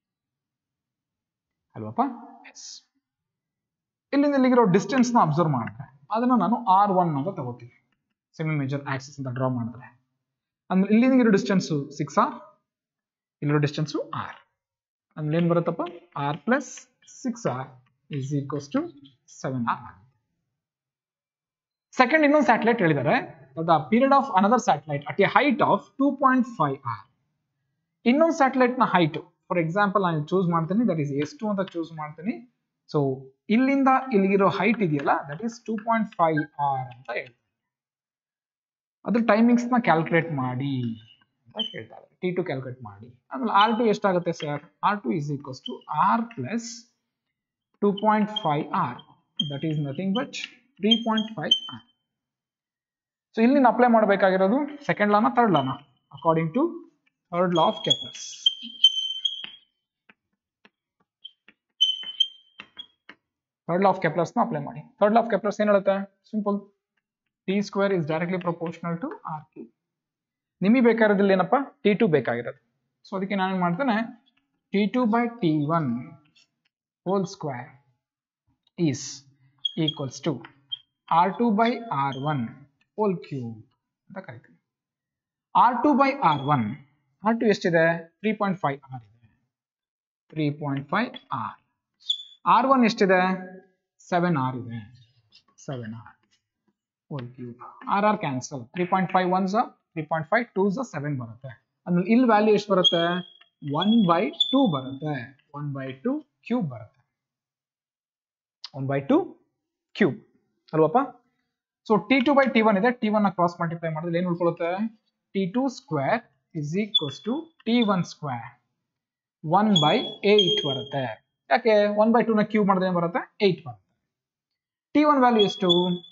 Speaker 2: ಅಲ್ವಪ್ಪ ಎಸ್ ಇಲ್ಲಿಂದ ಇಲ್ಲಿಗಿರೋ ಡಿಸ್ಟೆನ್ಸ್ ನ ಅಬ್ಸರ್ವ್ ಮಾಡಿದ್ರೆ ಅದನ್ನ ನಾನು ಆರ್ ಒನ್ ಅಂತ ತಗೋತೀನಿ ಸೆಮಿ ಮೇಜರ್ ಆಕ್ಸಿಸ್ ಅಂತ ಡ್ರಾ ಮಾಡಿದ್ರೆ ಅಂದ್ರೆ ಇಲ್ಲಿಂದ ಇರೋ ಡಿಸ್ಟೆನ್ಸ್ ಸಿಕ್ಸ್ ಆರ್ ಇಲ್ಲಿರೋ ಡಿಸ್ಟೆನ್ಸು ಆರ್ ಅಂದ್ರೆ ಏನ್ ಬರುತ್ತಪ್ಪ R plus six R is equals to seven R second ಇನ್ನೊಂದು ಸ್ಯಾಟಲೈಟ್ ಹೇಳಿದ್ದಾರೆ the period of another satellite at a height of two point five R ಇನ್ನೊಂದು ಸ್ಯಾಟಲೈಟ್ ನ ಹೈಟ್ ಫಾರ್ ಎಕ್ಸಾಂಪಲ್ ನಾನು ಚೂಸ್ ಮಾಡ್ತೀನಿ ದಟ್ ಈಸ್ ಎಷ್ಟು ಅಂತ ಚೂಸ್ ಮಾಡ್ತೀನಿ ಸೊ ಇಲ್ಲಿಂದ ಇಲ್ಲಿಗಿರೋ ಹೈಟ್ ಇದೆಯಲ್ಲ that is two point five R ಅಂತ ಹೇಳ್ತಾರೆ ಅದ್ರ ಟೈಮಿಂಗ್ಸ್ ನ ಕ್ಯಾಲ್ಕುಲೇಟ್ ಮಾಡಿ ಅಂತ ಕೇಳ್ತಾ ಇದ್ದಾರೆ ಟಿ ಟು ಕ್ಯಾಲ್ಕುಲೇಟ್ ಮಾಡಿ ಆಮೇಲೆ ಆರ್ ಟು ಎಷ್ಟಾಗುತ್ತೆ sir R two is equals to R plus two point five R that is nothing but three point five R so ಇಲ್ಲಿ ಅಪ್ಲೈ ಮಾಡಬೇಕಾಗಿರೋದು ಸೆಕೆಂಡ್ ಲಾನ ಥರ್ಡ್ ಲಾನ according to third law of Kepler's third law of Kepler's ನ ಅಪ್ಲೈ ಮಾಡಿ ಥರ್ಡ್ ಲಾ ಆಫ್ ಕೆಪ್ಲರ್ಸ್ ಏನ್ ಹೇಳುತ್ತೆ simple T square is directly proportional to R cube ನಿಮಗೆ ಬೇಕಾಗಿರೋದಿಲ್ಲ ಏನಪ್ಪ ಟಿ ಟು ಬೇಕಾಗಿರೋದು ಸೊ ಅದಕ್ಕೆ ನಾನು ಮಾಡ್ತೇನೆ T two by T one whole square is equals to R two by R one whole cube ಅಂತ ಕರಿತೀವಿ R two by R one R two ಎಷ್ಟಿದೆ ತ್ರೀ ಪಾಯಿಂಟ್ ಫೈವ್ ಆರ್ ಇದೆ three point five R R one ಎಷ್ಟಿದೆ ಸೆವೆನ್ ಆರ್ ಇದೆ seven R whole cube R R cancel three point five one ಝ ತ್ರೀ ಪಾಯಿಂಟ್ ಫೈವ್ ಟೂ ಝ ಸೆವೆನ್ ಬರುತ್ತೆ ಆಮೇಲೆ ಇಲ್ಲಿ ವ್ಯಾಲ್ಯೂ ಎಷ್ಟು ಬರುತ್ತೆ ಒನ್ ಬೈ ಟೂ ಬರುತ್ತೆ ಒನ್ ಬೈ ಟೂ ಕ್ಯೂಬ್ ಬರುತ್ತೆ ಒನ್ ಬೈ ಟೂ ಕ್ಯೂಬ್ ಅಲ್ವಪ್ಪ so T two by T one ಇದೆ ಟಿ ಒನ್ ಕ್ರಾಸ್ ಮಲ್ಟಿಪ್ಲೈ ಮಾಡಿದ್ರೆ ಏನು ಉಳ್ಕೊಳ್ಳುತ್ತೆ T two square is equals to T one square one by eight ಬರುತ್ತೆ ಯಾಕೆ ಒನ್ ಬೈ ಟೂನ ಕ್ಯೂಬ್ ಮಾಡಿದ್ರೆ ಏನು ಬರುತ್ತೆ ಏಟ್ ಬರುತ್ತೆ ಟಿ ಒನ್ ವ್ಯಾಲ್ಯೂ ಎಷ್ಟು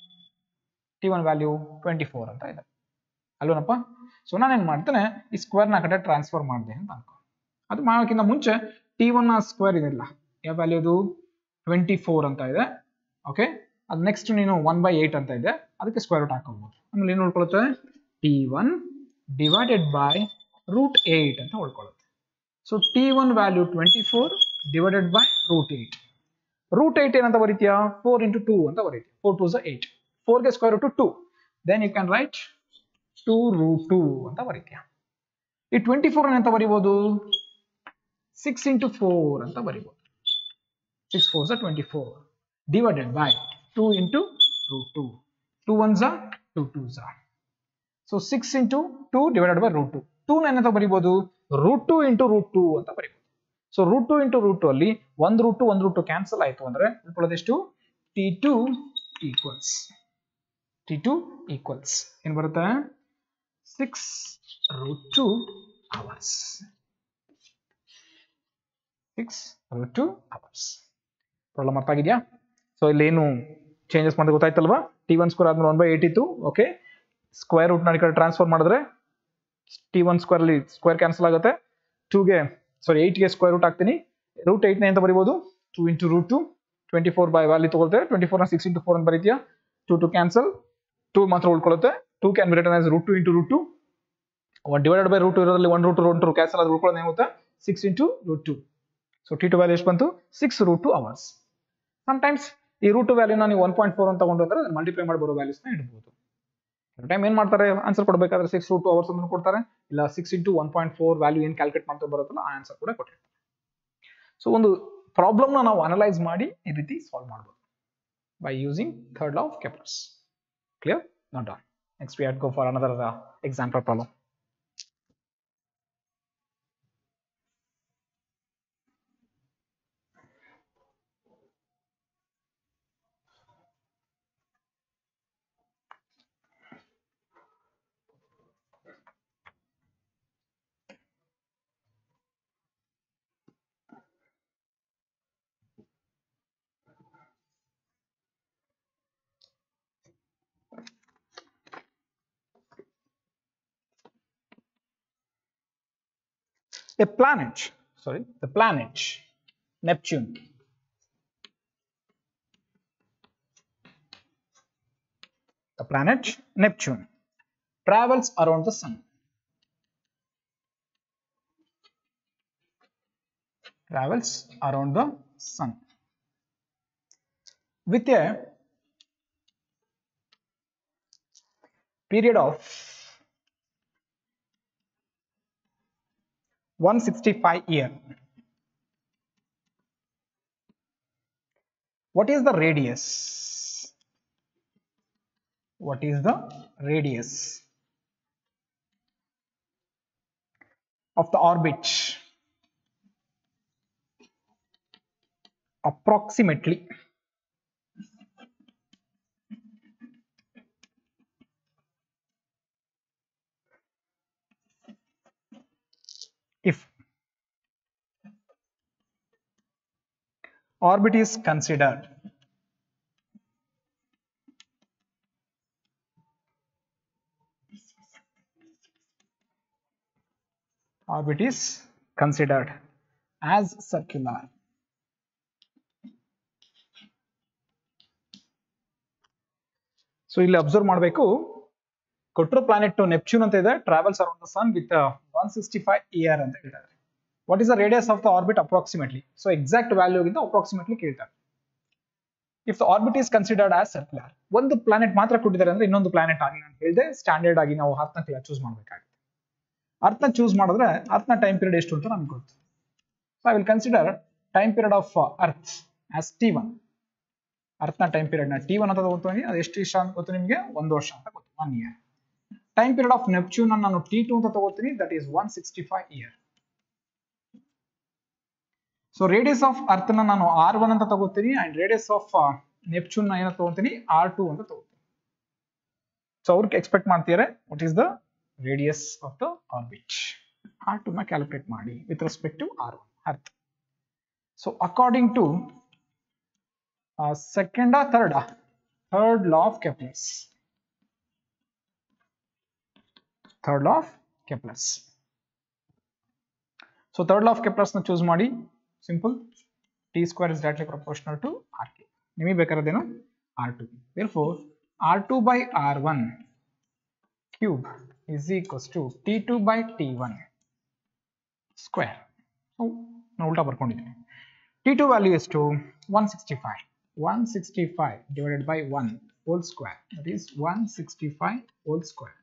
Speaker 2: T one value twenty four ಅಂತ ಇದೆ ಅಲ್ವನಪ್ಪ ಸೊ ನಾನೇನು ಮಾಡ್ತೇನೆ ಈ ಸ್ಕ್ವೇರ್ನ ಕಡೆ ಟ್ರಾನ್ಸ್ಫರ್ ಮಾಡಿದೆ ಅಂತ ಅನ್ಕೊ ಅದು ಮಾಡೋಕ್ಕಿಂತ ಮುಂಚೆ ಟಿ ಒನ್ ಸ್ಕ್ವೇರ್ ಇದೆಲ್ಲ ಯಾವ ವ್ಯಾಲ್ಯೂ ಅದು ಟ್ವೆಂಟಿ ಫೋರ್ ಅಂತ ಇದೆ ಓಕೆ ಅದು ನೆಕ್ಸ್ಟ್ ನೀನು ಒನ್ ಬೈ ಏಟ್ ಅಂತ ಇದೆ ಅದಕ್ಕೆ ಸ್ಕ್ವೇರ್ ರೂಟ್ ಹಾಕೋಬಹುದು ಆಮೇಲೆ ಏನು ಉಳ್ಕೊಳ್ಳುತ್ತೆ T one divided by root eight ಅಂತ ಉಳ್ಕೊಳ್ಳುತ್ತೆ so T one value twenty four divided by root eight root eight ಏನಂತ ಬರೀತೀಯಾ ಫೋರ್ ಇಂಟು ಟೂ ಅಂತ ಬರೀತೀಯ ಫೋರ್ ಟೂ ಸ ಏಟ್ ಫೋರ್ಗೆ square root two then you can write two root two ಅಂತ ಬರೀತೀಯ ಈ ಟ್ವೆಂಟಿ ಫೋರ್ ಅಂತ ಬರೀಬೋದು ಸಿಕ್ಸ್ ಇಂಟು ಫೋರ್ ಅಂತ ಬರೀಬೋದು ಸಿಕ್ಸ್ ಫೋರ್ ಸ twenty four divided by two into root two two one ಝ ಟೂ ಟೂ ಝ so six into two divided by root two two ಏನಂತ ಬರೀಬೋದು root two into root two ಅಂತ ಬರೀಬೋದು so root two into root two ಅಲ್ಲಿ ಒಂದು ರೂಟ್ ಟು ಒಂದು ರೂಟ್ ಟು ಕ್ಯಾನ್ಸಲ್ ಆಯ್ತು ಅಂದ್ರೆ ಉಳ್ಕೊಳ್ಳೋದೆಷ್ಟು T two equals T two equals ಏನ್ ಬರುತ್ತೆ six root two hours six root two hours problem ಅರ್ಥ ಆಗಿದೆಯಾ ಸೊ ಇಲ್ಲಿ ಏನು ಚೇಂಜಸ್ ಮಾಡೋದು ಗೊತ್ತಾಯ್ತಲ್ವಾ ಟಿ ಒನ್ ಸ್ಕ್ವೇರ್ ಆದ್ಮೇಲೆ ಒನ್ ಬೈ ಏಟ್ ಇತ್ತು ಓಕೆ ಸ್ಕ್ವೇರ್ ರೂಟ್ ನ ಕಡೆ ಟ್ರಾನ್ಸ್ಫರ್ ಮಾಡಿದ್ರೆ ಟಿ ಒನ್ ಸ್ಕ್ವೇರ್ ಅಲ್ಲಿ ಸ್ಕ್ವೇರ್ ಕ್ಯಾನ್ಸಲ್ ಆಗುತ್ತೆ ಟೂಗೆ ಸಾರಿ ಏಯ್ಟ್ಗೆ ಸ್ಕ್ವೇರ್ ರೂಟ್ ಹಾಕ್ತೀನಿ ರೂಟ್ ಏಯ್ಟ್ನೇ ಅಂತ ಬರಿಬೋದು two into root two twenty four by value ತಗೊಳ್ತೇವೆ ಟ್ವೆಂಟಿ ಫೋರ್ನ ಸಿಕ್ಸ್ ಇಂಟು ಫೋರ್ ಅಂತ ಬರೀತೀಯಾ ಟು ಟು ಕ್ಯಾನ್ಸಲ್ ಟೂ ಮಾತ್ರ ಉಳ್ಕೊಳ್ಳುತ್ತೆ two can be return as root two into root two one divided by root ಇರೋದ್ರಲ್ಲಿ one root root two cancel ಅದು ಉಳ್ಕೊಳ್ಳೋದು ಏನಾಗುತ್ತೆ six into root two so T two value ಎಷ್ಟು ಬಂತು six root two hours sometimes ಈ ರೂಟ್ ವ್ಯಾಲ್ಯೂನ ನೀವು ಒನ್ ಪಾಯಿಂಟ್ ಫೋರ್ ಅಂತ ತಗೊಂಡು ಅಂದ್ರೆ ಮಲ್ಟಿಪ್ಲೈ ಮಾಡಿ ಬರೋ ವ್ಯಾಲ್ಯೂಸ್ನ ಇಡ್ಬೋದು ಟೈಮ್ ಏನ್ ಮಾಡ್ತಾರೆ ಆನ್ಸರ್ ಕೊಡಬೇಕಾದ್ರೆ ಸಿಕ್ಸ್ ರೂಟ್ ಟು ಅವರ್ಸ್ ಅಂತ ಕೊಡ್ತಾರೆ ಇಲ್ಲ six into one point four value ಏನು ಕ್ಯಾಲ್ಕುಲೇಟ್ ಮಾಡ್ತಾ ಬರುತ್ತಲ್ಲ ಆ ಆನ್ಸರ್ ಕೂಡ ಕೊಟ್ಟಿರ್ತಾರೆ ಸೊ ಒಂದು ಪ್ರಾಬ್ಲಮ್ನ ನಾವು ಅನಲೈಸ್ ಮಾಡಿ ಈ ರೀತಿ ಸಾಲ್ವ್ ಮಾಡ್ಬೋದು by using third law of Kepler's clear not done next we had go for another example problem a planet, sorry, the planet Neptune. The planet Neptune travels around the sun. Travels around the sun with a period of 165 year. What is the radius? What is the radius of the orbit? Approximately. If orbit is considered orbit is considered as circular so ಇಲ್ಲಿ ಅಬ್ಸರ್ವ್ ಮಾಡಬೇಕು ಕೊಟ್ಟರು ಪ್ಲಾನೆಟ್ ನೆಪ್ಚೂನ್ ಅಂತ ಇದೆ travels around the sun with one sixty five year ಅಂತ ಹೇಳ್ತಾರೆ what is the radius of the orbit approximately so exact ವ್ಯಾಲ್ಯೂಗಿಂತ ಅಪ್ರಾಕ್ಸಿಮೇಟ್ಲಿ ಕೇಳ್ತಾರೆ if the orbit is considered as circular ಒಂದು ಪ್ಲಾನೆಟ್ ಮಾತ್ರ ಕೊಟ್ಟಿದ್ದಾರೆ ಅಂದ್ರೆ ಇನ್ನೊಂದು ಪ್ಲಾನೆಟ್ ಆಗಿ ನಾನು ಹೇಳಿದೆ ಸ್ಟ್ಯಾಂಡರ್ಡ್ ಆಗಿ ನಾವು ಅರ್ಥನ ಚೂಸ್ ಮಾಡಬೇಕಾಗುತ್ತೆ ಅರ್ಥನ ಚೂಸ್ ಮಾಡಿದ್ರೆ ಅರ್ಥನ ಟೈಮ್ ಪೀರಿಯಡ್ ಎಷ್ಟು ಅಂತ ನಮ್ಗೆ ಗೊತ್ತು so I will consider time period of earth as T one ಅರ್ಥನ ಟೈಮ್ ಪೀರಿಯಡ್ ನ ಟಿ ಒನ್ ಅಂತ ತಗೋತೀನಿ ಅದು ಎಷ್ಟು ಇಷ್ಟ ಅಂತ ಗೊತ್ತು ನಿಮಗೆ ಒಂದು ವರ್ಷ ಅಂತ ಗೊತ್ತು one year time period of Neptune ನಾನು ಟಿ ಟು ಅಂತ ತಗೋತೀನಿ that is one sixty five year so radius of earth ನಾನು ಆರ್ ಒನ್ ಅಂತ ತಗೋತೀನಿ ಅಂಡ್ ರೇಡಿಯಸ್ ಆಫ್ ನೆಪ್ಚೂನ್ ನ ಏನಂತ ತಗೋತೀನಿ ಆರ್ ಟು ಅಂತ ತಗೋತೀನಿ ಸೊ ಅವ್ರಿಗೆ ಎಕ್ಸ್ಪೆಕ್ಟ್ ಮಾಡ್ತಿದ್ದಾರೆ what is the radius of the orbit r two ನ ಕ್ಯಾಲ್ಕುಲೇಟ್ ಮಾಡಿ with respect to R one earth so according to second third third law of Kepler's third law of Kepler's so third law of Kepler's ನ ಚೂಸ್ ಮಾಡಿ simple T square is directly proportional to r ಕೆ ನಿಮಗೆ ಬೇಕಾರದೇನು r two therefore r two by R one cube is equals to T two by T one square ನಾನು ಉಲ್ಟಾ ಬರ್ಕೊಂಡಿದ್ದೀನಿ ಟಿ ಟು ವ್ಯಾಲ್ಯೂ ಎಷ್ಟು one sixty five one sixty five divided by one whole square that is one sixty five whole square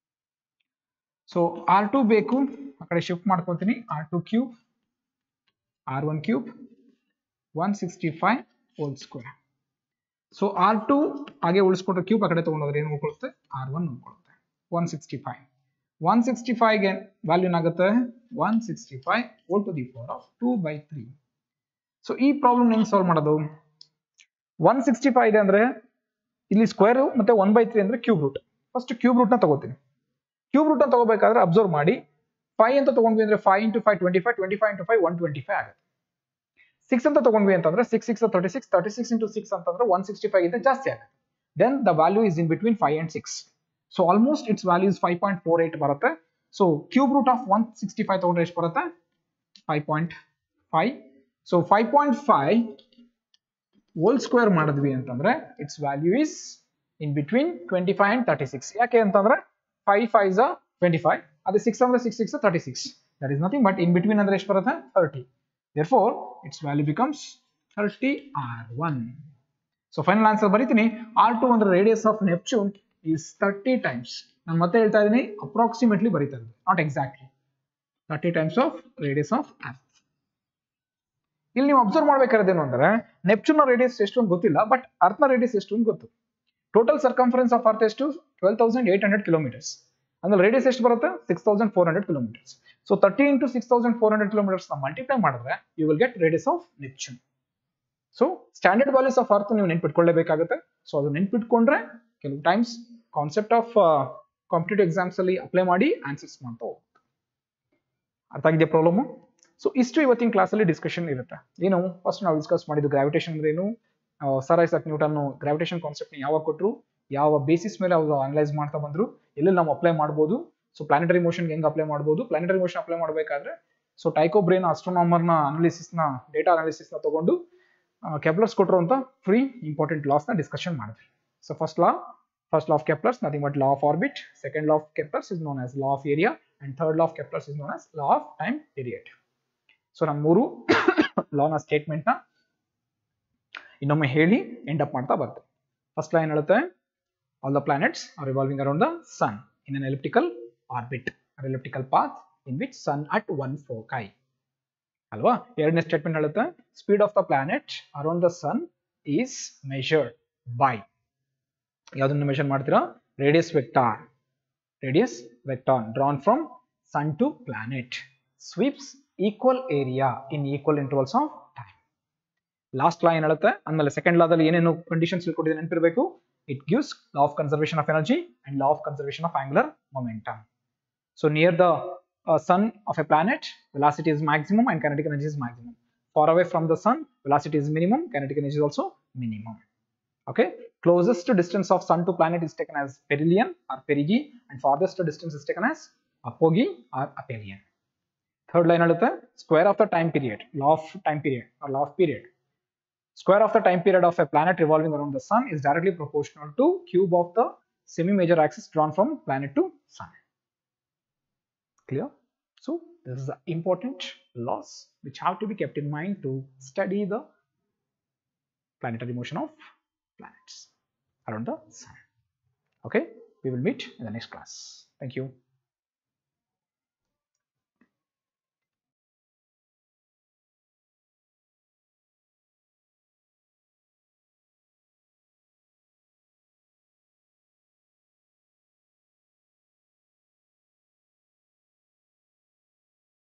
Speaker 2: so R two ಬೇಕು ಆ ಕಡೆ ಶಿಫ್ಟ್ ಮಾಡ್ಕೊತೀನಿ R two cube R one cube one sixty five whole square so R two ಹಾಗೆ ಉಳಿಸ್ಕೊಂಡ್ರೆ ಕ್ಯೂಬ್ ಆ ಕಡೆ ತೊಗೊಂಡೋದ್ರೆ ಏನು ಉಳ್ಕೊಳ್ಳುತ್ತೆ ಆರ್ ಒನ್ ಉಳ್ಕೊಳ್ಳುತ್ತೆ one sixty five one sixty ಫೈವ್ಗೆ ವ್ಯಾಲ್ಯೂ ಏನಾಗುತ್ತೆ one sixty five whole to the power of two by three so ಈ ಪ್ರಾಬ್ಲಮ್ ಹೆಂಗೆ ಸಾಲ್ವ್ ಮಾಡೋದು ಒನ್ ಸಿಕ್ಸ್ಟಿ ಫೈವ್ ಇದೆ ಅಂದ್ರೆ ಇಲ್ಲಿ ಸ್ಕ್ವೇರ್ ಮತ್ತೆ ಒನ್ ಬೈ ತ್ರೀ ಅಂದ್ರೆ cube root first cube root ನ ತಗೋತೀನಿ ಕ್ಯೂಬ್ ರೂಟ್ ನ ತಗೋಬೇಕಾದ್ರೆ ಅಬ್ಸರ್ವ್ ಮಾಡಿ ಫೈವ್ ಅಂತ ತಗೊಂಡ್ವಿ ಅಂದ್ರೆ five into five twenty five twenty five into five one twenty five ಆಗುತ್ತೆ ಸಿಕ್ಸ್ ಅಂತ ತಗೊಂಡ್ವಿ ಅಂತಂದ್ರೆ six six thirty six thirty six into six ಅಂತಂದ್ರೆ ಒನ್ ಸಿಕ್ಸ್ಟಿ ಫೈವ್ ಇದೆ ಜಾಸ್ತಿ ಆಗುತ್ತೆ then the value is in between five and six so almost its value is five point four eight ಬರುತ್ತೆ so cube root of one sixty five ತಗೊಂಡ್ರೆ ಎಷ್ಟು ಬರುತ್ತೆ five point five so five point five whole square ಮಾಡಿದ್ವಿ ಅಂತಂದ್ರೆ its value is in between twenty five and thirty six ಯಾಕೆ ಅಂತಂದ್ರೆ ಫೈವ್ ಫೈವ್ ಸ ಟ್ವೆಂಟಿ ಫೈವ್ ಅದೇ ಸಿಕ್ಸ್ ಅಂದ್ರೆ six six thirty six that is nothing but in between ಅಂದ್ರೆ ಎಷ್ಟು ಬರುತ್ತೆ thirty therefore its value becomes 30 r1 so final answer ಬರೀತೀನಿ r2 ಅಂದ್ರೆ radius of neptune is 30 times ನಾನು ಮತ್ತೆ ಹೇಳ್ತಾ ಇದ್ದೀನಿ ಅಪ್ರಾಕ್ಸಿಮೇಟ್ಲಿ ಬರೀತಾ ಇದ್ದೀನಿ not exactly 30 times of radius of earth ಇಲ್ಲಿ ನೀವು ಅಬ್ಸರ್ವ್ ಮಾಡ್ಬೇಕಾದ್ರೆ ಅಂದ್ರೆ ನೆಪ್ಚೂನ್ ರೇಡಿಯಸ್ ಎಷ್ಟು ಅಂತ ಗೊತ್ತಿಲ್ಲ ಬಟ್ ಅರ್ತ್ ನ ರೇಡಿಯಸ್ ಎಷ್ಟು ಅಂತ ಗೊತ್ತು ಟೋಟಲ್ ಸರ್ಕಂಫರೆನ್ಸ್ ಆಫ್ ಅರ್ತ್ ಎಷ್ಟು twelve thousand eight hundred kilometers ಅಂದ್ರೆ ರೇಡಿಯಸ್ ಎಷ್ಟು ಬರುತ್ತೆ six thousand four hundred kilometers so thirty into six thousand four hundred kilometers multiply ಮಾಡಿದ್ರೆ you will get radius of Neptune so standard values of earth ನೀವು ನೆನ್ಪಿಟ್ಕೊಳ್ಳೇಬೇಕಾಗುತ್ತೆ ಸೊ ಅದು ನೆನ್ಪಿಟ್ಕೊಂಡ್ರೆ ಕೆಲವು times concept of competitive exams ಅಲ್ಲಿ ಅಪ್ಲೈ ಮಾಡಿ ಆನ್ಸರ್ಸ್ ಮಾಡ್ತಾ ಹೋಗ್ಬೇಕು ಅರ್ಥ ಆಗಿದೆಯಾ ಪ್ರಾಬ್ಲಮ್ ಸೊ ಇಷ್ಟು ಇವತ್ತಿನ ಕ್ಲಾಸಲ್ಲಿ ಡಿಸ್ಕಷನ್ ಇರುತ್ತೆ ಏನು ಫಸ್ಟ್ ನಾವು ಡಿಸ್ಕಸ್ ಮಾಡಿದ್ದು ಗ್ರಾವಿಟೇಷನ್ ಅಂದ್ರೆ ಏನು sir Isaac Newton gravitation concept ಯಾವಾಗ ಕೊಟ್ಟರು ಯಾವ ಬೇಸಿಸ್ ಮೇಲೆ ಅವರು ಅನಲೈಸ್ ಮಾಡ್ತಾ ಬಂದ್ರು ಎಲ್ಲಿ ನಾವು ಅಪ್ಲೈ ಮಾಡ್ಬೋದು ಸೊ ಪ್ಲಾನೆಟರಿ ಮೋಷನ್ಗೆ ಹೆಂಗೆ ಅಪ್ಲೈ ಮಾಡ್ಬೋದು ಪ್ಲಾನೆಟರಿ ಮೋಷನ್ ಅಪ್ಲೈ ಮಾಡಬೇಕಾದ್ರೆ ಸೊ ಟೈಕೋ ಬ್ರೇನ್ ಅಸ್ಟ್ರೋನಾಮರ್ನ ಅನಾಲಿಸಿಸ್ನ ಡೇಟಾ ಅನಾಲಿಸಿಸ್ನ ತಗೊಂಡು ಕೆಪ್ಲರ್ಸ್ ಕೊಟ್ಟಿರುವಂತ ಫ್ರೀ ಇಂಪಾರ್ಟೆಂಟ್ ಲಾಸ್ನ ಡಿಸ್ಕಷನ್ ಮಾಡಿದ್ವಿ so first law first law of Kepler's nothing but law of orbit second law of Kepler's is known as law of area and third law of Kepler's is known as law of time period so ನಾನು ಮೂರು ಲಾನ ಸ್ಟೇಟ್ಮೆಂಟ್ನ ಇನ್ನೊಮ್ಮೆ ಹೇಳಿ ಎಂಡ್ ಅಪ್ ಮಾಡ್ತಾ ಬರ್ತೇನೆ ಫಸ್ಟ್ ಲಾ ಏನ್ ಹೇಳುತ್ತೆ all the planets are revolving around the sun in an elliptical orbit elliptical path in which sun at one foci ಅಲ್ವಾ ಎರಡನೇ ಸ್ಟೇಟ್ಮೆಂಟ್ ಹೇಳುತ್ತೆ speed of the planet around the sun is measured by ಯಾವ್ದನ್ನ ಮೆಷರ್ ಮಾಡ್ತೀರಾ radius vector radius vector drawn from sun to planet sweeps equal area in equal intervals of time last law ಏನ್ ಹೇಳುತ್ತೆ ಆಮೇಲೆ ಸೆಕೆಂಡ್ ಲಾದಲ್ಲಿ ಏನೇನು ಕಂಡೀಷನ್ಸ್ ಕೊಟ್ಟಿದೆ ನೆನಪಿರಬೇಕು it gives law of conservation of energy and law of conservation of angular momentum. So near the uh, sun of a planet, velocity is maximum and kinetic energy is maximum. Far away from the sun, velocity is minimum, kinetic energy is also minimum. Okay, closest distance of sun to planet is taken as perihelion or perigee and farthest distance is taken as apogee or aphelion. Third line ಹೇಳುತ್ತೆ square of the time period, law of time period or law of period. square of the time period of a planet revolving around the sun is directly proportional to cube of the semi-major axis drawn from planet to sun. Clear? So this is the important laws which have to be kept in mind to study the planetary motion of planets around the sun. Okay, we will meet in the next class. Thank you.